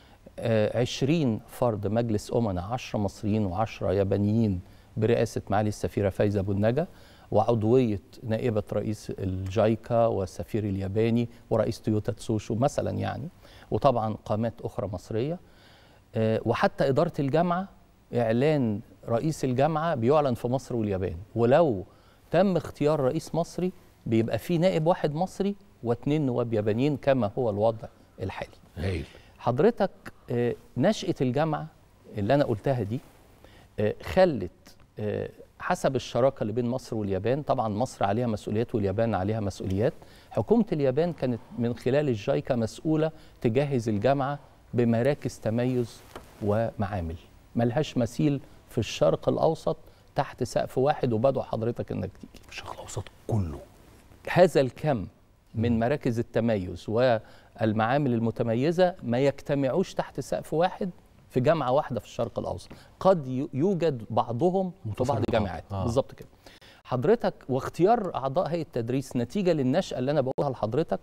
Speaker 9: آه، 20 فرد مجلس أمنا 10 مصريين و10 يابانيين برئاسة معالي السفيرة فايزة أبو النجا وعضوية نائبة رئيس الجايكا والسفير الياباني ورئيس تويوتا تسوشو مثلا يعني وطبعا قامات أخرى مصرية آه، وحتى إدارة الجامعة إعلان رئيس الجامعة بيعلن في مصر واليابان ولو تم اختيار رئيس مصري بيبقى في نائب واحد مصري واثنين نواب يابانيين كما هو الوضع الحالي
Speaker 1: هايل
Speaker 9: حضرتك آه، نشأة الجامعة اللي أنا قلتها دي آه، خلت آه، حسب الشراكة اللي بين مصر واليابان طبعا مصر عليها مسؤوليات واليابان عليها مسؤوليات حكومة اليابان كانت من خلال الجايكا مسؤولة تجهز الجامعة بمراكز تميز ومعامل ملهاش مثيل في الشرق الأوسط تحت سقف واحد وبدعو حضرتك إنك تيجي
Speaker 1: الشرق الاوسط كله
Speaker 9: هذا الكم من مراكز التميز والمعامل المتميزة ما يجتمعوش تحت سقف واحد في جامعة واحدة في الشرق الأوسط قد ي- يوجد بعضهم في بعض
Speaker 1: متفرقات.
Speaker 9: الجامعات
Speaker 1: آه.
Speaker 9: بالظبط كده حضرتك واختيار أعضاء هيئة التدريس نتيجة للنشأة اللي أنا بقولها لحضرتك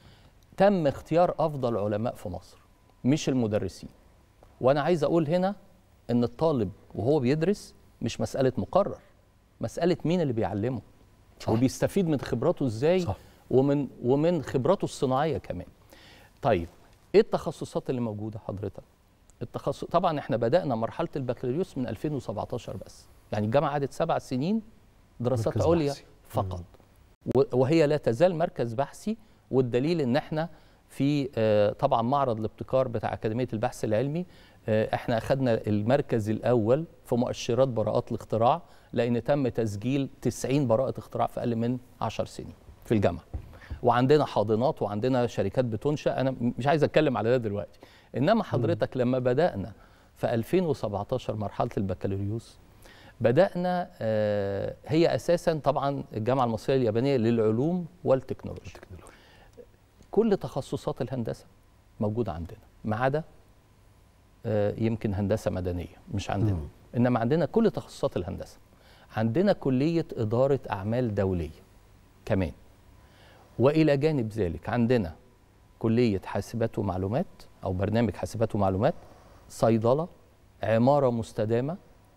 Speaker 9: تم اختيار أفضل علماء في مصر مش المدرسين وأنا عايز أقول هنا إن الطالب وهو بيدرس مش مسألة مقرر مسألة مين اللي بيعلمه
Speaker 1: صح.
Speaker 9: وبيستفيد من خبراته ازاي
Speaker 1: صح.
Speaker 9: ومن ومن خبراته الصناعيه كمان طيب ايه التخصصات اللي موجوده حضرتك التخصص طبعا احنا بدانا مرحله البكالوريوس من 2017 بس يعني الجامعه قعدت سبع سنين دراسات
Speaker 1: مركز
Speaker 9: عليا
Speaker 1: بحثي.
Speaker 9: فقط و- وهي لا تزال مركز بحثي والدليل ان احنا في آه، طبعا معرض الابتكار بتاع اكاديميه البحث العلمي آه، احنا اخذنا المركز الاول في مؤشرات براءات الاختراع لان تم تسجيل 90 براءه اختراع في اقل من 10 سنين في الجامعه وعندنا حاضنات وعندنا شركات بتنشا انا م- مش عايز اتكلم على ده دلوقتي انما حضرتك لما بدانا في 2017 مرحله البكالوريوس بدانا آه، هي اساسا طبعا الجامعه المصريه اليابانيه للعلوم والتكنولوجيا كل تخصصات الهندسه موجوده عندنا ما عدا آه، يمكن هندسه مدنيه مش عندنا
Speaker 1: مم.
Speaker 9: انما عندنا كل تخصصات الهندسه عندنا كليه اداره اعمال دوليه كمان والى جانب ذلك عندنا كليه حاسبات ومعلومات او برنامج حاسبات ومعلومات صيدله عماره مستدامه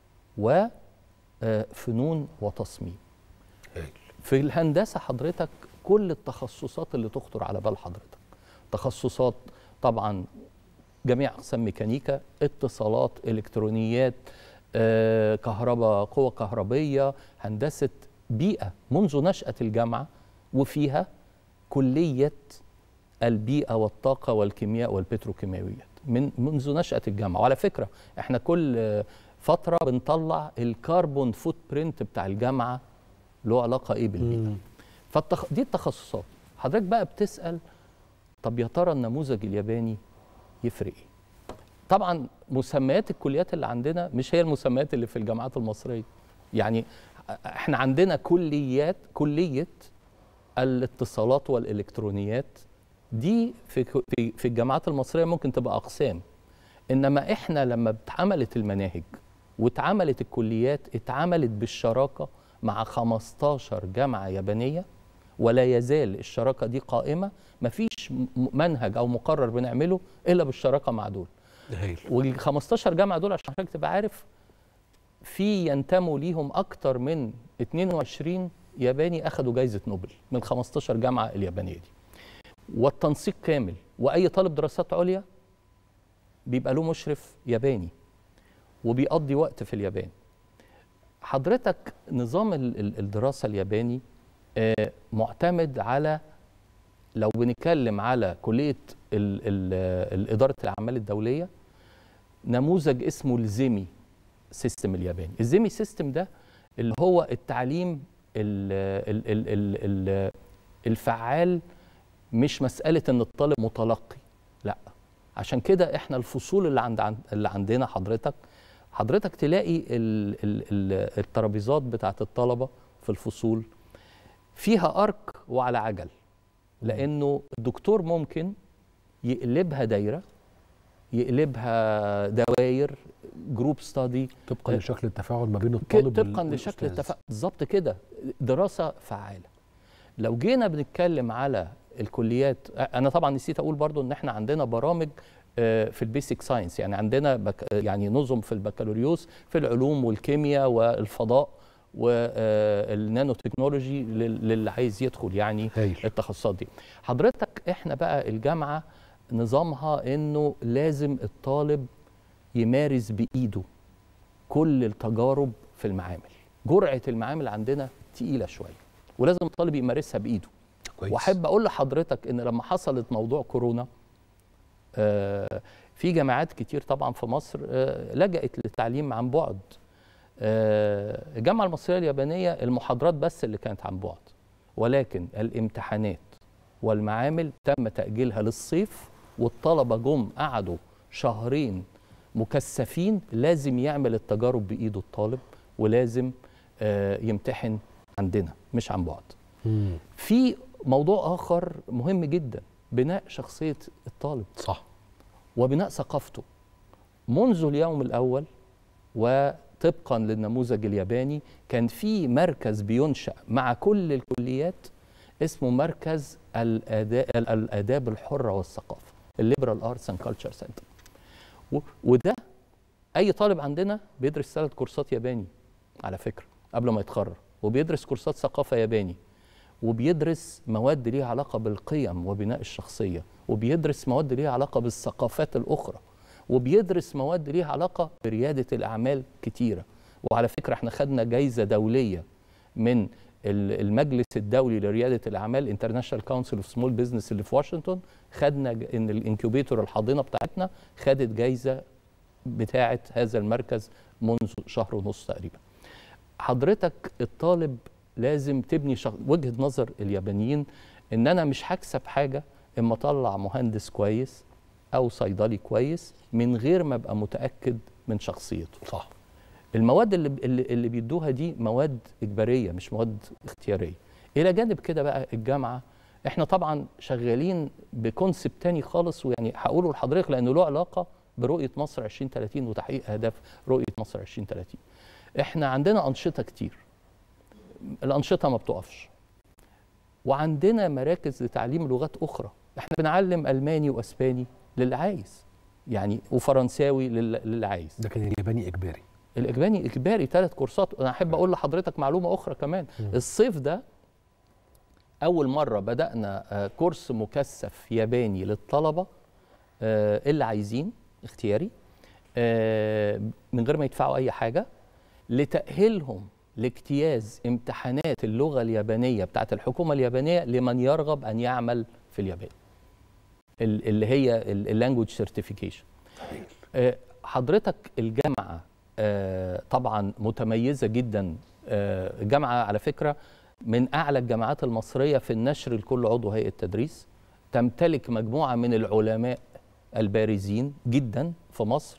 Speaker 9: وفنون وتصميم
Speaker 1: هايل.
Speaker 9: في الهندسه حضرتك كل التخصصات اللي تخطر على بال حضرتك تخصصات طبعا جميع اقسام ميكانيكا اتصالات الكترونيات آه، كهرباء قوه كهربيه هندسه بيئه منذ نشاه الجامعه وفيها كليه البيئه والطاقه والكيمياء والبتروكيماويات من منذ نشاه الجامعه وعلى فكره احنا كل آه، فتره بنطلع الكربون فوت برنت بتاع الجامعه له علاقه ايه بالبيئه
Speaker 1: مم.
Speaker 9: فالتخ... دي التخصصات حضرتك بقى بتسال طب يا ترى النموذج الياباني يفرق ايه طبعا مسميات الكليات اللي عندنا مش هي المسميات اللي في الجامعات المصريه يعني احنا عندنا كليات كليه الاتصالات والالكترونيات دي في في في الجامعات المصريه ممكن تبقى اقسام انما احنا لما اتعملت المناهج واتعملت الكليات اتعملت بالشراكه مع 15 جامعه يابانيه ولا يزال الشراكه دي قائمه مفيش م- منهج او مقرر بنعمله الا بالشراكه مع دول
Speaker 1: هايل
Speaker 9: وال 15 جامعه دول عشان حضرتك تبقى عارف في ينتموا ليهم اكتر من 22 ياباني اخذوا جائزه نوبل من 15 جامعه اليابانيه دي والتنسيق كامل واي طالب دراسات عليا بيبقى له مشرف ياباني وبيقضي وقت في اليابان حضرتك نظام ال- ال- الدراسه الياباني آه، معتمد على لو بنتكلم على كليه ال- ال- ال- اداره الاعمال الدوليه نموذج اسمه الزيمي سيستم الياباني الزيمي سيستم ده اللي هو التعليم ال ال ال ال ال الفعال مش مساله ان الطالب متلقي لا عشان كده احنا الفصول اللي عند عن- اللي عندنا حضرتك حضرتك تلاقي ال- ال- ال- الترابيزات بتاعت الطلبه في الفصول فيها ارك وعلى عجل لانه الدكتور ممكن يقلبها دايره يقلبها دواير جروب ستادي
Speaker 1: طبقا لشكل التفاعل ما بين
Speaker 9: ك-
Speaker 1: الطالب
Speaker 9: طبقا
Speaker 1: وال-
Speaker 9: لشكل
Speaker 1: والأستاذ.
Speaker 9: التفاعل بالظبط كده دراسه فعاله لو جينا بنتكلم على الكليات انا طبعا نسيت اقول برضو ان احنا عندنا برامج آه، في البيسك ساينس يعني عندنا بك يعني نظم في البكالوريوس في العلوم والكيمياء والفضاء والنانو تكنولوجي لل- للي عايز يدخل يعني
Speaker 1: هايل.
Speaker 9: التخصصات دي حضرتك احنا بقى الجامعه نظامها انه لازم الطالب يمارس بايده كل التجارب في المعامل جرعه المعامل عندنا تقيله شويه ولازم الطالب يمارسها بايده
Speaker 1: كويس
Speaker 9: واحب اقول لحضرتك ان لما حصلت موضوع كورونا آه، في جامعات كتير طبعا في مصر آه، لجأت للتعليم عن بعد آه، الجامعه المصريه اليابانيه المحاضرات بس اللي كانت عن بعد ولكن الامتحانات والمعامل تم تأجيلها للصيف والطلبة جم قعدوا شهرين مكثفين لازم يعمل التجارب بإيده الطالب ولازم آه، يمتحن عندنا مش عن بعد
Speaker 1: مم.
Speaker 9: في موضوع آخر مهم جدا بناء شخصية الطالب
Speaker 1: صح
Speaker 9: وبناء ثقافته منذ اليوم الأول وطبقا للنموذج الياباني كان في مركز بينشأ مع كل الكليات اسمه مركز الآداب, الآداب الحرة والثقافة الليبرال ارتس اند كلتشر سنتر وده اي طالب عندنا بيدرس ثلاث كورسات ياباني على فكره قبل ما يتخرج وبيدرس كورسات ثقافه ياباني وبيدرس مواد ليها علاقه بالقيم وبناء الشخصيه وبيدرس مواد ليها علاقه بالثقافات الاخرى وبيدرس مواد ليها علاقه برياده الاعمال كتيره وعلى فكره احنا خدنا جايزه دوليه من ال- المجلس الدولي لرياده الاعمال انترناشونال كونسل اوف سمول بزنس اللي في واشنطن خدنا ج- ان الانكيوبيتور الحاضنه بتاعتنا خدت جايزه بتاعه هذا المركز منذ شهر ونص تقريبا حضرتك الطالب لازم تبني شخ... وجهه نظر اليابانيين ان انا مش هكسب حاجه اما اطلع مهندس كويس او صيدلي كويس من غير ما ابقى متاكد من شخصيته
Speaker 1: صح
Speaker 9: المواد اللي اللي, اللي بيدوها دي مواد اجباريه مش مواد اختياريه الى جانب كده بقى الجامعه احنا طبعا شغالين بكونسبت تاني خالص ويعني هقوله لحضرتك لانه له علاقه برؤيه مصر 2030 وتحقيق اهداف رؤيه مصر 2030 احنا عندنا انشطه كتير الانشطه ما بتقفش وعندنا مراكز لتعليم لغات اخرى احنا بنعلم الماني واسباني للي عايز يعني وفرنساوي للي للي عايز
Speaker 1: ده كان الياباني اجباري
Speaker 9: الاجباني اجباري ثلاث كورسات انا احب اقول لحضرتك معلومه اخرى كمان الصيف ده اول مره بدانا آه، كورس مكثف ياباني للطلبه آه، اللي عايزين اختياري آه، من غير ما يدفعوا اي حاجه لتاهيلهم لاجتياز امتحانات اللغه اليابانيه بتاعت الحكومه اليابانيه لمن يرغب ان يعمل في اليابان ال- اللي هي اللانجوج سيرتيفيكيشن حضرتك الجامعه آه، طبعا متميزه جدا آه، الجامعه على فكره من اعلى الجامعات المصريه في النشر لكل عضو هيئه تدريس تمتلك مجموعه من العلماء البارزين جدا في مصر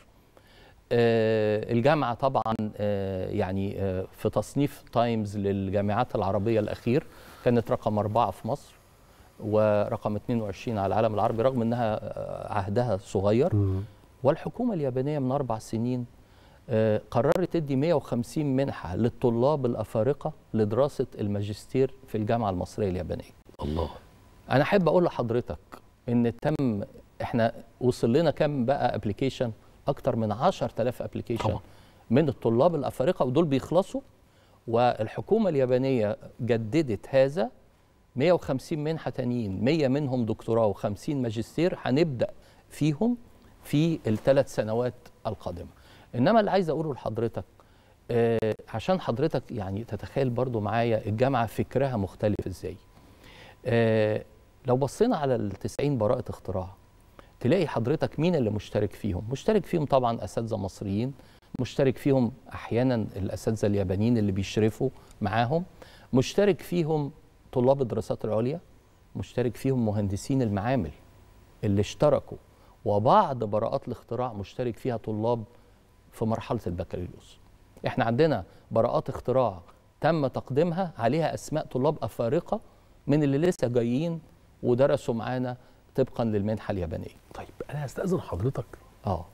Speaker 9: آه، الجامعه طبعا آه، يعني آه، في تصنيف تايمز للجامعات العربيه الاخير كانت رقم أربعة في مصر ورقم 22 على العالم العربي رغم انها آه، عهدها صغير والحكومه اليابانيه من اربع سنين آه، قررت تدي 150 منحه للطلاب الافارقه لدراسه الماجستير في الجامعه المصريه اليابانيه.
Speaker 1: الله
Speaker 9: انا احب اقول لحضرتك ان تم احنا وصل لنا كام بقى ابلكيشن اكتر من 10000 ابلكيشن
Speaker 1: طبعا.
Speaker 9: من الطلاب الافارقه ودول بيخلصوا والحكومه اليابانيه جددت هذا 150 منحه تانيين 100 منهم دكتوراه و50 ماجستير هنبدا فيهم في الثلاث سنوات القادمه انما اللي عايز اقوله لحضرتك آه عشان حضرتك يعني تتخيل برضو معايا الجامعه فكرها مختلف ازاي آه لو بصينا على ال 90 براءه اختراع تلاقي حضرتك مين اللي مشترك فيهم مشترك فيهم طبعا اساتذه مصريين مشترك فيهم احيانا الاساتذه اليابانيين اللي بيشرفوا معاهم مشترك فيهم طلاب الدراسات العليا مشترك فيهم مهندسين المعامل اللي اشتركوا وبعض براءات الاختراع مشترك فيها طلاب في مرحله البكالوريوس احنا عندنا براءات اختراع تم تقديمها عليها اسماء طلاب افارقه من اللي لسه جايين ودرسوا معانا طبقا للمنحه اليابانيه
Speaker 1: طيب انا هستاذن حضرتك
Speaker 9: اه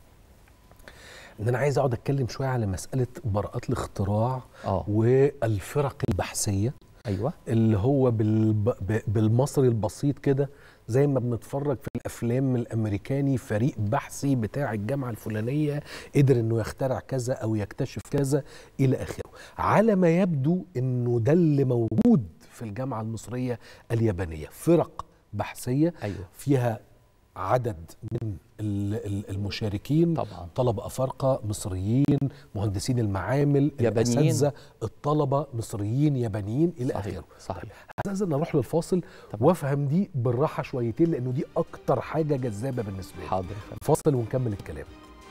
Speaker 1: ان انا عايز اقعد اتكلم شويه على مساله براءات الاختراع
Speaker 9: اه
Speaker 1: والفرق البحثيه
Speaker 9: ايوه
Speaker 1: اللي هو بالب... ب- بالمصري البسيط كده زي ما بنتفرج في الافلام الامريكاني فريق بحثي بتاع الجامعه الفلانيه قدر انه يخترع كذا او يكتشف كذا الى اخره على ما يبدو انه ده اللي موجود في الجامعه المصريه اليابانيه فرق بحثيه
Speaker 9: ايوه
Speaker 1: فيها عدد من ال- ال- المشاركين
Speaker 9: طبعا
Speaker 1: طلبة أفارقة مصريين مهندسين المعامل
Speaker 9: يابانيين.
Speaker 1: الأساتذة الطلبة مصريين يابانيين إلى
Speaker 9: صحيح
Speaker 1: آخره
Speaker 9: صحيح
Speaker 1: هستأذن أروح للفاصل
Speaker 9: طبعا.
Speaker 1: وأفهم دي بالراحة شويتين لأنه دي أكتر حاجة جذابة بالنسبة لي
Speaker 9: حاضر يا فندم.
Speaker 1: فاصل ونكمل الكلام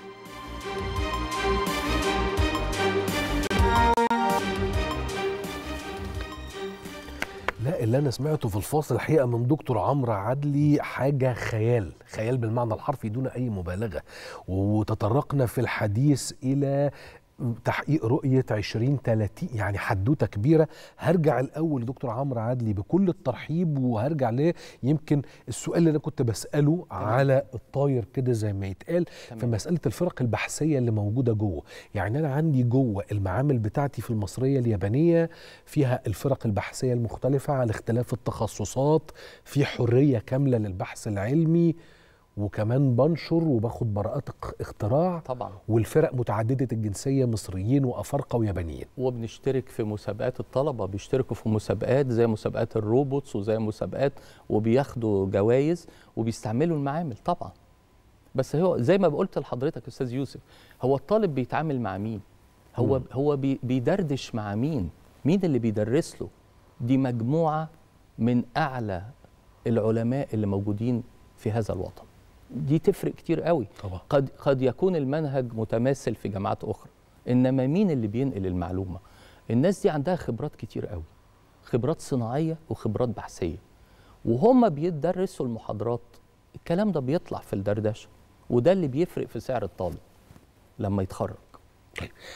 Speaker 1: لا اللي انا سمعته في الفاصل الحقيقه من دكتور عمرو عدلي حاجه خيال خيال بالمعنى الحرفي دون اي مبالغه وتطرقنا في الحديث الى تحقيق رؤية 2030 يعني حدوتة كبيرة هرجع الأول دكتور عمرو عدلي بكل الترحيب وهرجع ليه يمكن السؤال اللي أنا كنت بسأله على الطاير كده زي ما يتقال في
Speaker 9: تمام.
Speaker 1: مسألة الفرق البحثية اللي موجودة جوه يعني أنا عندي جوه المعامل بتاعتي في المصرية اليابانية فيها الفرق البحثية المختلفة على اختلاف التخصصات في حرية كاملة للبحث العلمي وكمان بنشر وباخد براءات اق- اختراع
Speaker 9: طبعا
Speaker 1: والفرق متعددة الجنسية مصريين وأفارقة ويابانيين
Speaker 9: وبنشترك في مسابقات الطلبه بيشتركوا في مسابقات زي مسابقات الروبوتس وزي مسابقات وبياخدوا جوائز وبيستعملوا المعامل طبعا بس هو زي ما قلت لحضرتك يا استاذ يوسف هو الطالب بيتعامل مع مين هو هو بي بيدردش مع مين مين اللي بيدرس له دي مجموعه من اعلى العلماء اللي موجودين في هذا الوطن دي تفرق كتير قوي
Speaker 1: طبعا
Speaker 9: قد قد يكون المنهج متماثل في جامعات اخرى انما مين اللي بينقل المعلومه الناس دي عندها خبرات كتير قوي خبرات صناعيه وخبرات بحثيه وهم بيدرسوا المحاضرات الكلام ده بيطلع في الدردشه وده اللي بيفرق في سعر الطالب لما يتخرج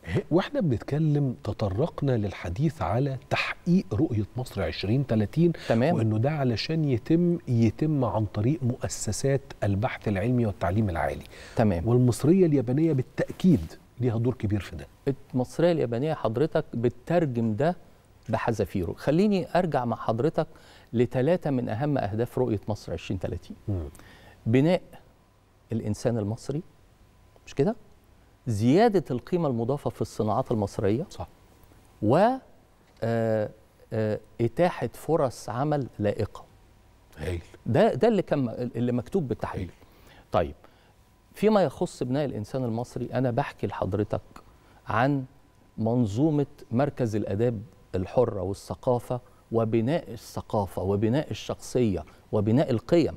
Speaker 1: واحنا بنتكلم تطرقنا للحديث على تحقيق رؤية مصر 2030
Speaker 9: تمام.
Speaker 1: وانه ده علشان يتم يتم عن طريق مؤسسات البحث العلمي والتعليم العالي
Speaker 9: تمام
Speaker 1: والمصرية اليابانية بالتأكيد ليها دور كبير في ده
Speaker 9: المصريه اليابانيه حضرتك بتترجم ده بحذافيره خليني ارجع مع حضرتك لثلاثه من اهم اهداف رؤيه مصر 2030
Speaker 1: مم.
Speaker 9: بناء الانسان المصري مش كده زياده القيمه المضافه في الصناعات المصريه
Speaker 1: صح
Speaker 9: و آه، آه، اتاحه فرص عمل لائقه
Speaker 1: هايل
Speaker 9: ده ده اللي كان اللي مكتوب بالتحديد طيب فيما يخص بناء الانسان المصري انا بحكي لحضرتك عن منظومه مركز الاداب الحره والثقافه وبناء الثقافه وبناء الشخصيه وبناء القيم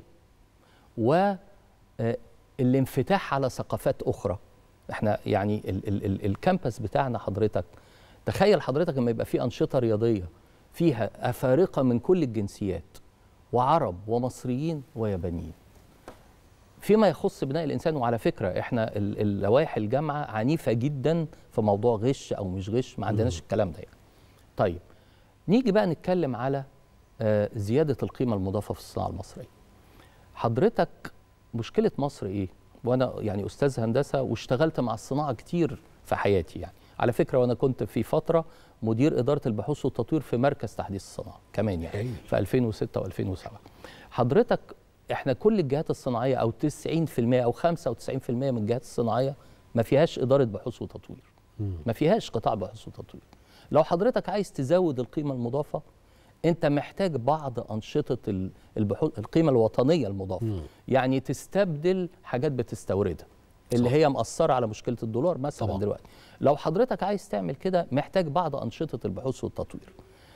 Speaker 9: والانفتاح على ثقافات اخرى احنا يعني ال ال ال الكامبس بتاعنا حضرتك تخيل حضرتك لما يبقى في انشطه رياضيه فيها افارقه من كل الجنسيات وعرب ومصريين ويابانيين فيما يخص بناء الانسان وعلى فكره احنا ال- اللوائح الجامعه عنيفه جدا في موضوع غش او مش غش ما عندناش الكلام ده يعني. طيب نيجي بقى نتكلم على آه، زياده القيمه المضافه في الصناعه المصريه حضرتك مشكله مصر ايه وانا يعني استاذ هندسه واشتغلت مع الصناعه كتير في حياتي يعني على فكره وانا كنت في فتره مدير اداره البحوث والتطوير في مركز تحديث الصناعه كمان يعني
Speaker 1: هايل.
Speaker 9: في 2006 و2007 حضرتك احنا كل الجهات الصناعيه او 90% او 95% من الجهات الصناعيه ما فيهاش اداره بحوث وتطوير ما فيهاش قطاع بحوث وتطوير لو حضرتك عايز تزود القيمه المضافه انت محتاج بعض انشطه ال- البحوث القيمه الوطنيه المضافه يعني تستبدل حاجات بتستوردها اللي هي مأثرة على مشكلة الدولار مثلا
Speaker 1: طبعاً.
Speaker 9: دلوقتي لو حضرتك عايز تعمل كده محتاج بعض أنشطة البحوث والتطوير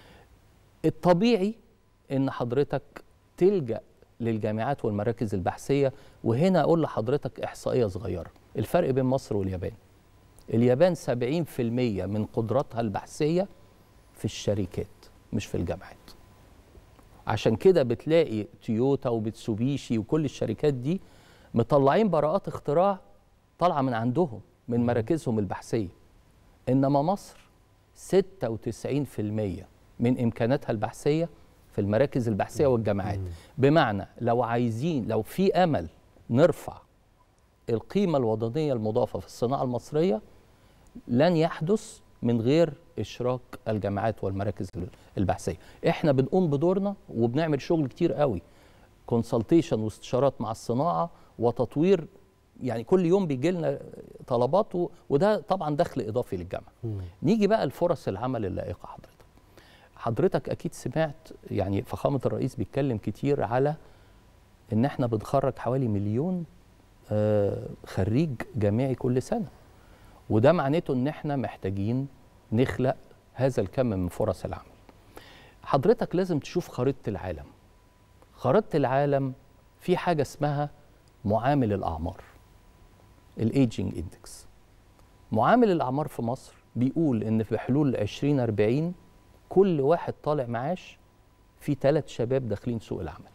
Speaker 9: الطبيعي ان حضرتك تلجا للجامعات والمراكز البحثيه وهنا اقول لحضرتك احصائيه صغيره الفرق بين مصر واليابان اليابان 70% من قدراتها البحثيه في الشركات مش في الجامعات عشان كده بتلاقي تويوتا وبتسوبيشي وكل الشركات دي مطلعين براءات اختراع طالعه من عندهم من مراكزهم البحثيه انما مصر 96% من امكاناتها البحثيه في المراكز البحثيه والجامعات بمعنى لو عايزين لو في امل نرفع القيمه الوطنيه المضافه في الصناعه المصريه لن يحدث من غير اشراك الجامعات والمراكز البحثيه احنا بنقوم بدورنا وبنعمل شغل كتير قوي كونسلتيشن واستشارات مع الصناعه وتطوير يعني كل يوم بيجي لنا طلبات و- وده طبعا دخل اضافي للجامعه نيجي بقى لفرص العمل اللائقه حضرتك حضرتك اكيد سمعت يعني فخامه الرئيس بيتكلم كتير على ان احنا بنخرج حوالي مليون آه، خريج جامعي كل سنه وده معناته ان احنا محتاجين نخلق هذا الكم من فرص العمل حضرتك لازم تشوف خريطه العالم خريطه العالم في حاجه اسمها معامل الاعمار الايجنج اندكس معامل الاعمار في مصر بيقول ان في حلول 2040 كل واحد طالع معاش في ثلاث شباب داخلين سوق العمل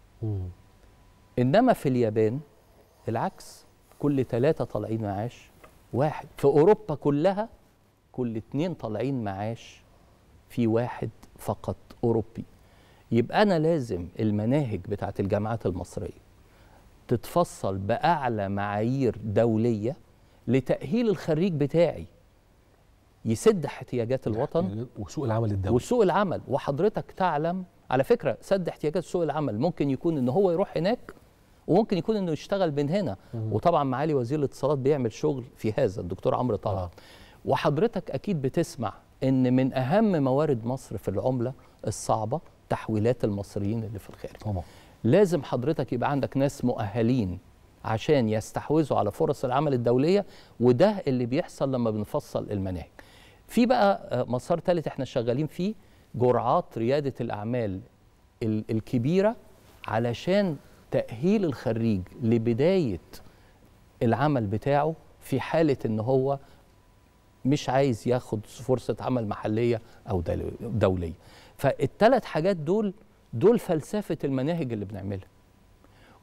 Speaker 9: انما في اليابان العكس كل ثلاثه طالعين معاش واحد في اوروبا كلها كل اتنين طالعين معاش في واحد فقط اوروبي يبقى انا لازم المناهج بتاعت الجامعات المصريه تتفصل باعلى معايير دوليه لتاهيل الخريج بتاعي يسد احتياجات الوطن
Speaker 1: وسوق العمل الدولي
Speaker 9: وسوق العمل وحضرتك تعلم على فكره سد احتياجات سوق العمل ممكن يكون ان هو يروح هناك وممكن يكون انه يشتغل من هنا وطبعا معالي وزير الاتصالات بيعمل شغل في هذا الدكتور عمرو طلعت
Speaker 1: آه.
Speaker 9: وحضرتك اكيد بتسمع ان من اهم موارد مصر في العمله الصعبه تحويلات المصريين اللي في الخارج
Speaker 1: طبعا
Speaker 9: لازم حضرتك يبقى عندك ناس مؤهلين عشان يستحوذوا على فرص العمل الدوليه وده اللي بيحصل لما بنفصل المناهج. في بقى آه، مسار ثالث احنا شغالين فيه جرعات رياده الاعمال ال- الكبيره علشان تاهيل الخريج لبدايه العمل بتاعه في حاله ان هو مش عايز ياخد فرصه عمل محليه او دل- دوليه. فالثلاث حاجات دول دول فلسفه المناهج اللي بنعملها.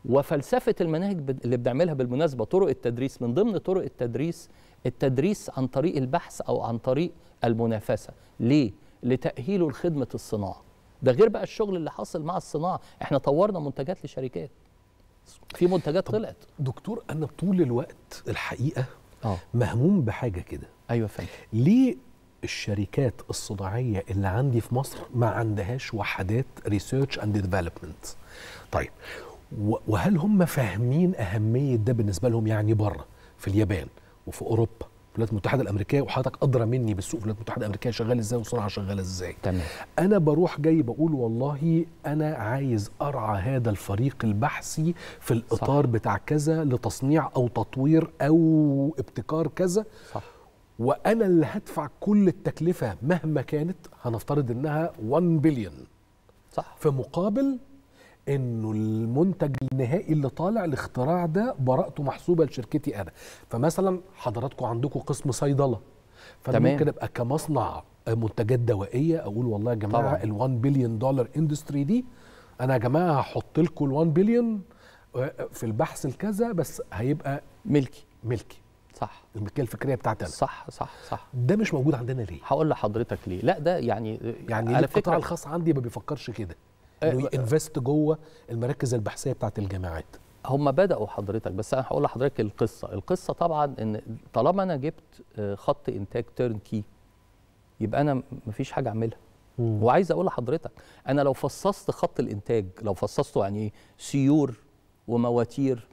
Speaker 9: وفلسفه المناهج بد- اللي بنعملها بالمناسبه طرق التدريس من ضمن طرق التدريس التدريس عن طريق البحث او عن طريق المنافسه ليه لتاهيله لخدمه الصناعه ده غير بقى الشغل اللي حاصل مع الصناعه احنا طورنا منتجات لشركات في منتجات طلعت
Speaker 1: دكتور انا طول الوقت الحقيقه
Speaker 9: اه
Speaker 1: مهموم بحاجه كده
Speaker 9: ايوه فندم
Speaker 1: ليه الشركات الصناعيه اللي عندي في مصر ما عندهاش وحدات ريسيرش اند ديفلوبمنت طيب و- وهل هم فاهمين اهميه ده بالنسبه لهم يعني بره في اليابان وفي اوروبا في الولايات المتحده الامريكيه وحضرتك ادرى مني بالسوق في الولايات المتحده الامريكيه شغال ازاي والصناعه شغاله ازاي
Speaker 9: تمام
Speaker 1: انا بروح جاي بقول والله انا عايز ارعى هذا الفريق البحثي في الاطار صح. بتاع كذا لتصنيع او تطوير او ابتكار كذا
Speaker 9: صح
Speaker 1: وانا اللي هدفع كل التكلفه مهما كانت هنفترض انها 1 بليون
Speaker 9: صح
Speaker 1: في مقابل انه المنتج النهائي اللي طالع الاختراع ده براءته محسوبه لشركتي انا فمثلا حضراتكم عندكم قسم صيدله فانا
Speaker 9: تمام.
Speaker 1: ممكن ابقى كمصنع منتجات دوائيه اقول والله يا جماعه
Speaker 9: طبعاً.
Speaker 1: ال1 بليون دولار اندستري دي انا يا جماعه هحط لكم ال1 بليون في البحث الكذا بس هيبقى
Speaker 9: ملكي
Speaker 1: ملكي
Speaker 9: صح
Speaker 1: الملكيه الفكريه بتاعتي انا
Speaker 9: صح صح صح
Speaker 1: ده مش موجود عندنا ليه
Speaker 9: هقول لحضرتك ليه لا ده يعني
Speaker 1: يعني ليه
Speaker 9: على
Speaker 1: القطاع
Speaker 9: فكره
Speaker 1: الخاص عندي ما بيفكرش كده
Speaker 9: آه،
Speaker 1: انه ينفست جوه المراكز البحثيه بتاعت الجامعات
Speaker 9: هم بداوا حضرتك بس انا هقول لحضرتك القصه القصه طبعا ان طالما انا جبت آه، خط انتاج تيرنكي يبقى انا مفيش حاجه اعملها وعايز اقول لحضرتك انا لو فصصت خط الانتاج لو فصصته يعني ايه سيور ومواتير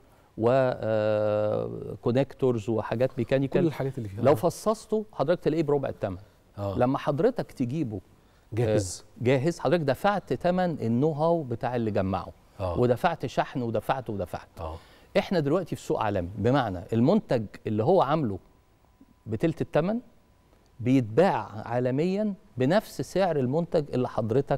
Speaker 9: وكونكتورز وحاجات ميكانيكال
Speaker 1: كل الحاجات اللي فيها
Speaker 9: لو فصصته حضرتك تلاقيه بربع الثمن
Speaker 1: آه.
Speaker 9: لما حضرتك تجيبه
Speaker 1: جاهز
Speaker 9: آه، جاهز حضرتك دفعت ثمن النو هاو بتاع اللي جمعه
Speaker 1: آه.
Speaker 9: ودفعت شحن ودفعت ودفعت
Speaker 1: اه
Speaker 9: احنا دلوقتي في سوق عالمي بمعنى المنتج اللي هو عامله بتلت الثمن بيتباع عالميا بنفس سعر المنتج اللي حضرتك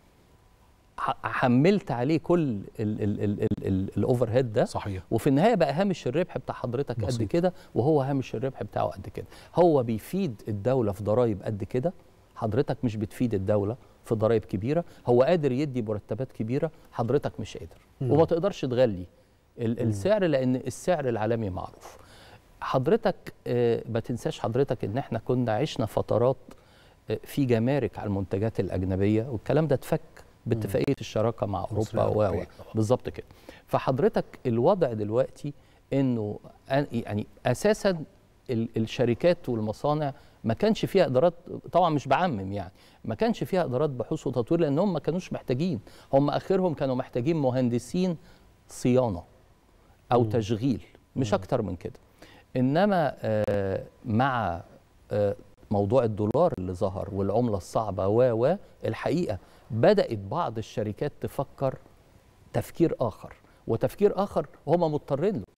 Speaker 9: ح- حملت عليه كل الاوفر هيد ده
Speaker 1: صحيح
Speaker 9: وفي النهايه بقى هامش الربح بتاع حضرتك قد
Speaker 1: بسيط.
Speaker 9: كده وهو هامش الربح بتاعه قد كده هو بيفيد الدوله في ضرائب قد كده حضرتك مش بتفيد الدوله في ضرائب كبيره هو قادر يدي مرتبات كبيره حضرتك مش قادر
Speaker 1: مم.
Speaker 9: وما تقدرش تغلي ال- السعر لان السعر العالمي معروف حضرتك آه، ما تنساش حضرتك ان احنا كنا عشنا فترات آه، في جمارك على المنتجات الاجنبيه والكلام ده اتفك باتفاقيه الشراكه مع
Speaker 1: مصر
Speaker 9: اوروبا و و
Speaker 1: الأوروبية.
Speaker 9: بالظبط كده فحضرتك الوضع دلوقتي انه أن- يعني اساسا ال- الشركات والمصانع ما كانش فيها ادارات طبعا مش بعمم يعني ما كانش فيها ادارات بحوث وتطوير لانهم ما كانوش محتاجين هم اخرهم كانوا محتاجين مهندسين صيانه او تشغيل مش اكتر من كده انما آه، مع آه، موضوع الدولار اللي ظهر والعمله الصعبه و و الحقيقه بدات بعض الشركات تفكر تفكير اخر وتفكير اخر هم مضطرين له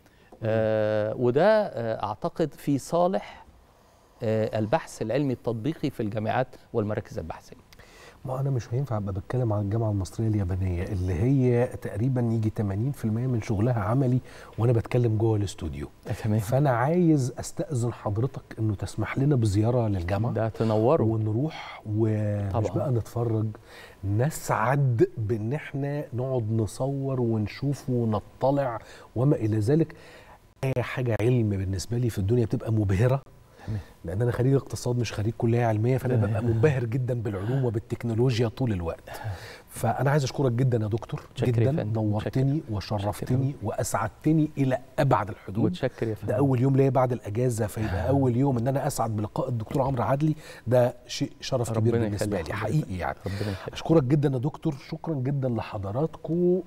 Speaker 9: آه وده آه اعتقد في صالح آه البحث العلمي التطبيقي في الجامعات والمراكز البحثيه
Speaker 1: ما انا مش هينفع ابقى بتكلم عن الجامعه المصريه اليابانيه اللي هي تقريبا يجي 80% من شغلها عملي وانا بتكلم جوه الاستوديو
Speaker 9: تمام
Speaker 1: فانا عايز استاذن حضرتك انه تسمح لنا بزياره للجامعه
Speaker 9: ده تنوروا
Speaker 1: ونروح ومش
Speaker 9: طبعاً.
Speaker 1: بقى نتفرج نسعد بان احنا نقعد نصور ونشوف ونطلع وما الى ذلك اي حاجه علم بالنسبه لي في الدنيا بتبقى مبهره لان انا خريج اقتصاد مش خريج كليه علميه فانا ببقى منبهر جدا بالعلوم وبالتكنولوجيا طول الوقت فانا عايز اشكرك جدا يا دكتور
Speaker 9: متشكر يا
Speaker 1: جدا
Speaker 9: فندم،
Speaker 1: نورتني
Speaker 9: متشكر.
Speaker 1: وشرفتني واسعدتني الى ابعد الحدود
Speaker 9: متشكر يا فندم
Speaker 1: ده اول يوم ليا بعد الاجازه فيبقى اول يوم ان انا اسعد بلقاء الدكتور عمرو عدلي ده شيء شرف كبير
Speaker 9: ربنا
Speaker 1: بالنسبه
Speaker 9: يخليك
Speaker 1: لي
Speaker 9: حضرتك.
Speaker 1: حقيقي يعني
Speaker 9: ربنا يخليك
Speaker 1: اشكرك جدا يا دكتور شكرا جدا لحضراتكم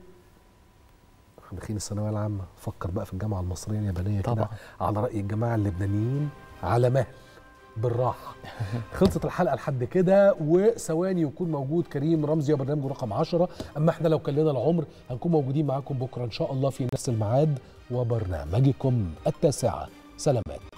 Speaker 1: داخلين الثانويه العامه فكر بقى في الجامعه المصريه اليابانيه كده
Speaker 9: طبعا.
Speaker 1: على راي الجماعه اللبنانيين على مهل بالراحه خلصت الحلقه لحد كده وثواني يكون موجود كريم رمزي وبرنامجه رقم 10 اما احنا لو كان لنا العمر هنكون موجودين معاكم بكره ان شاء الله في نفس الميعاد وبرنامجكم التاسعه سلامات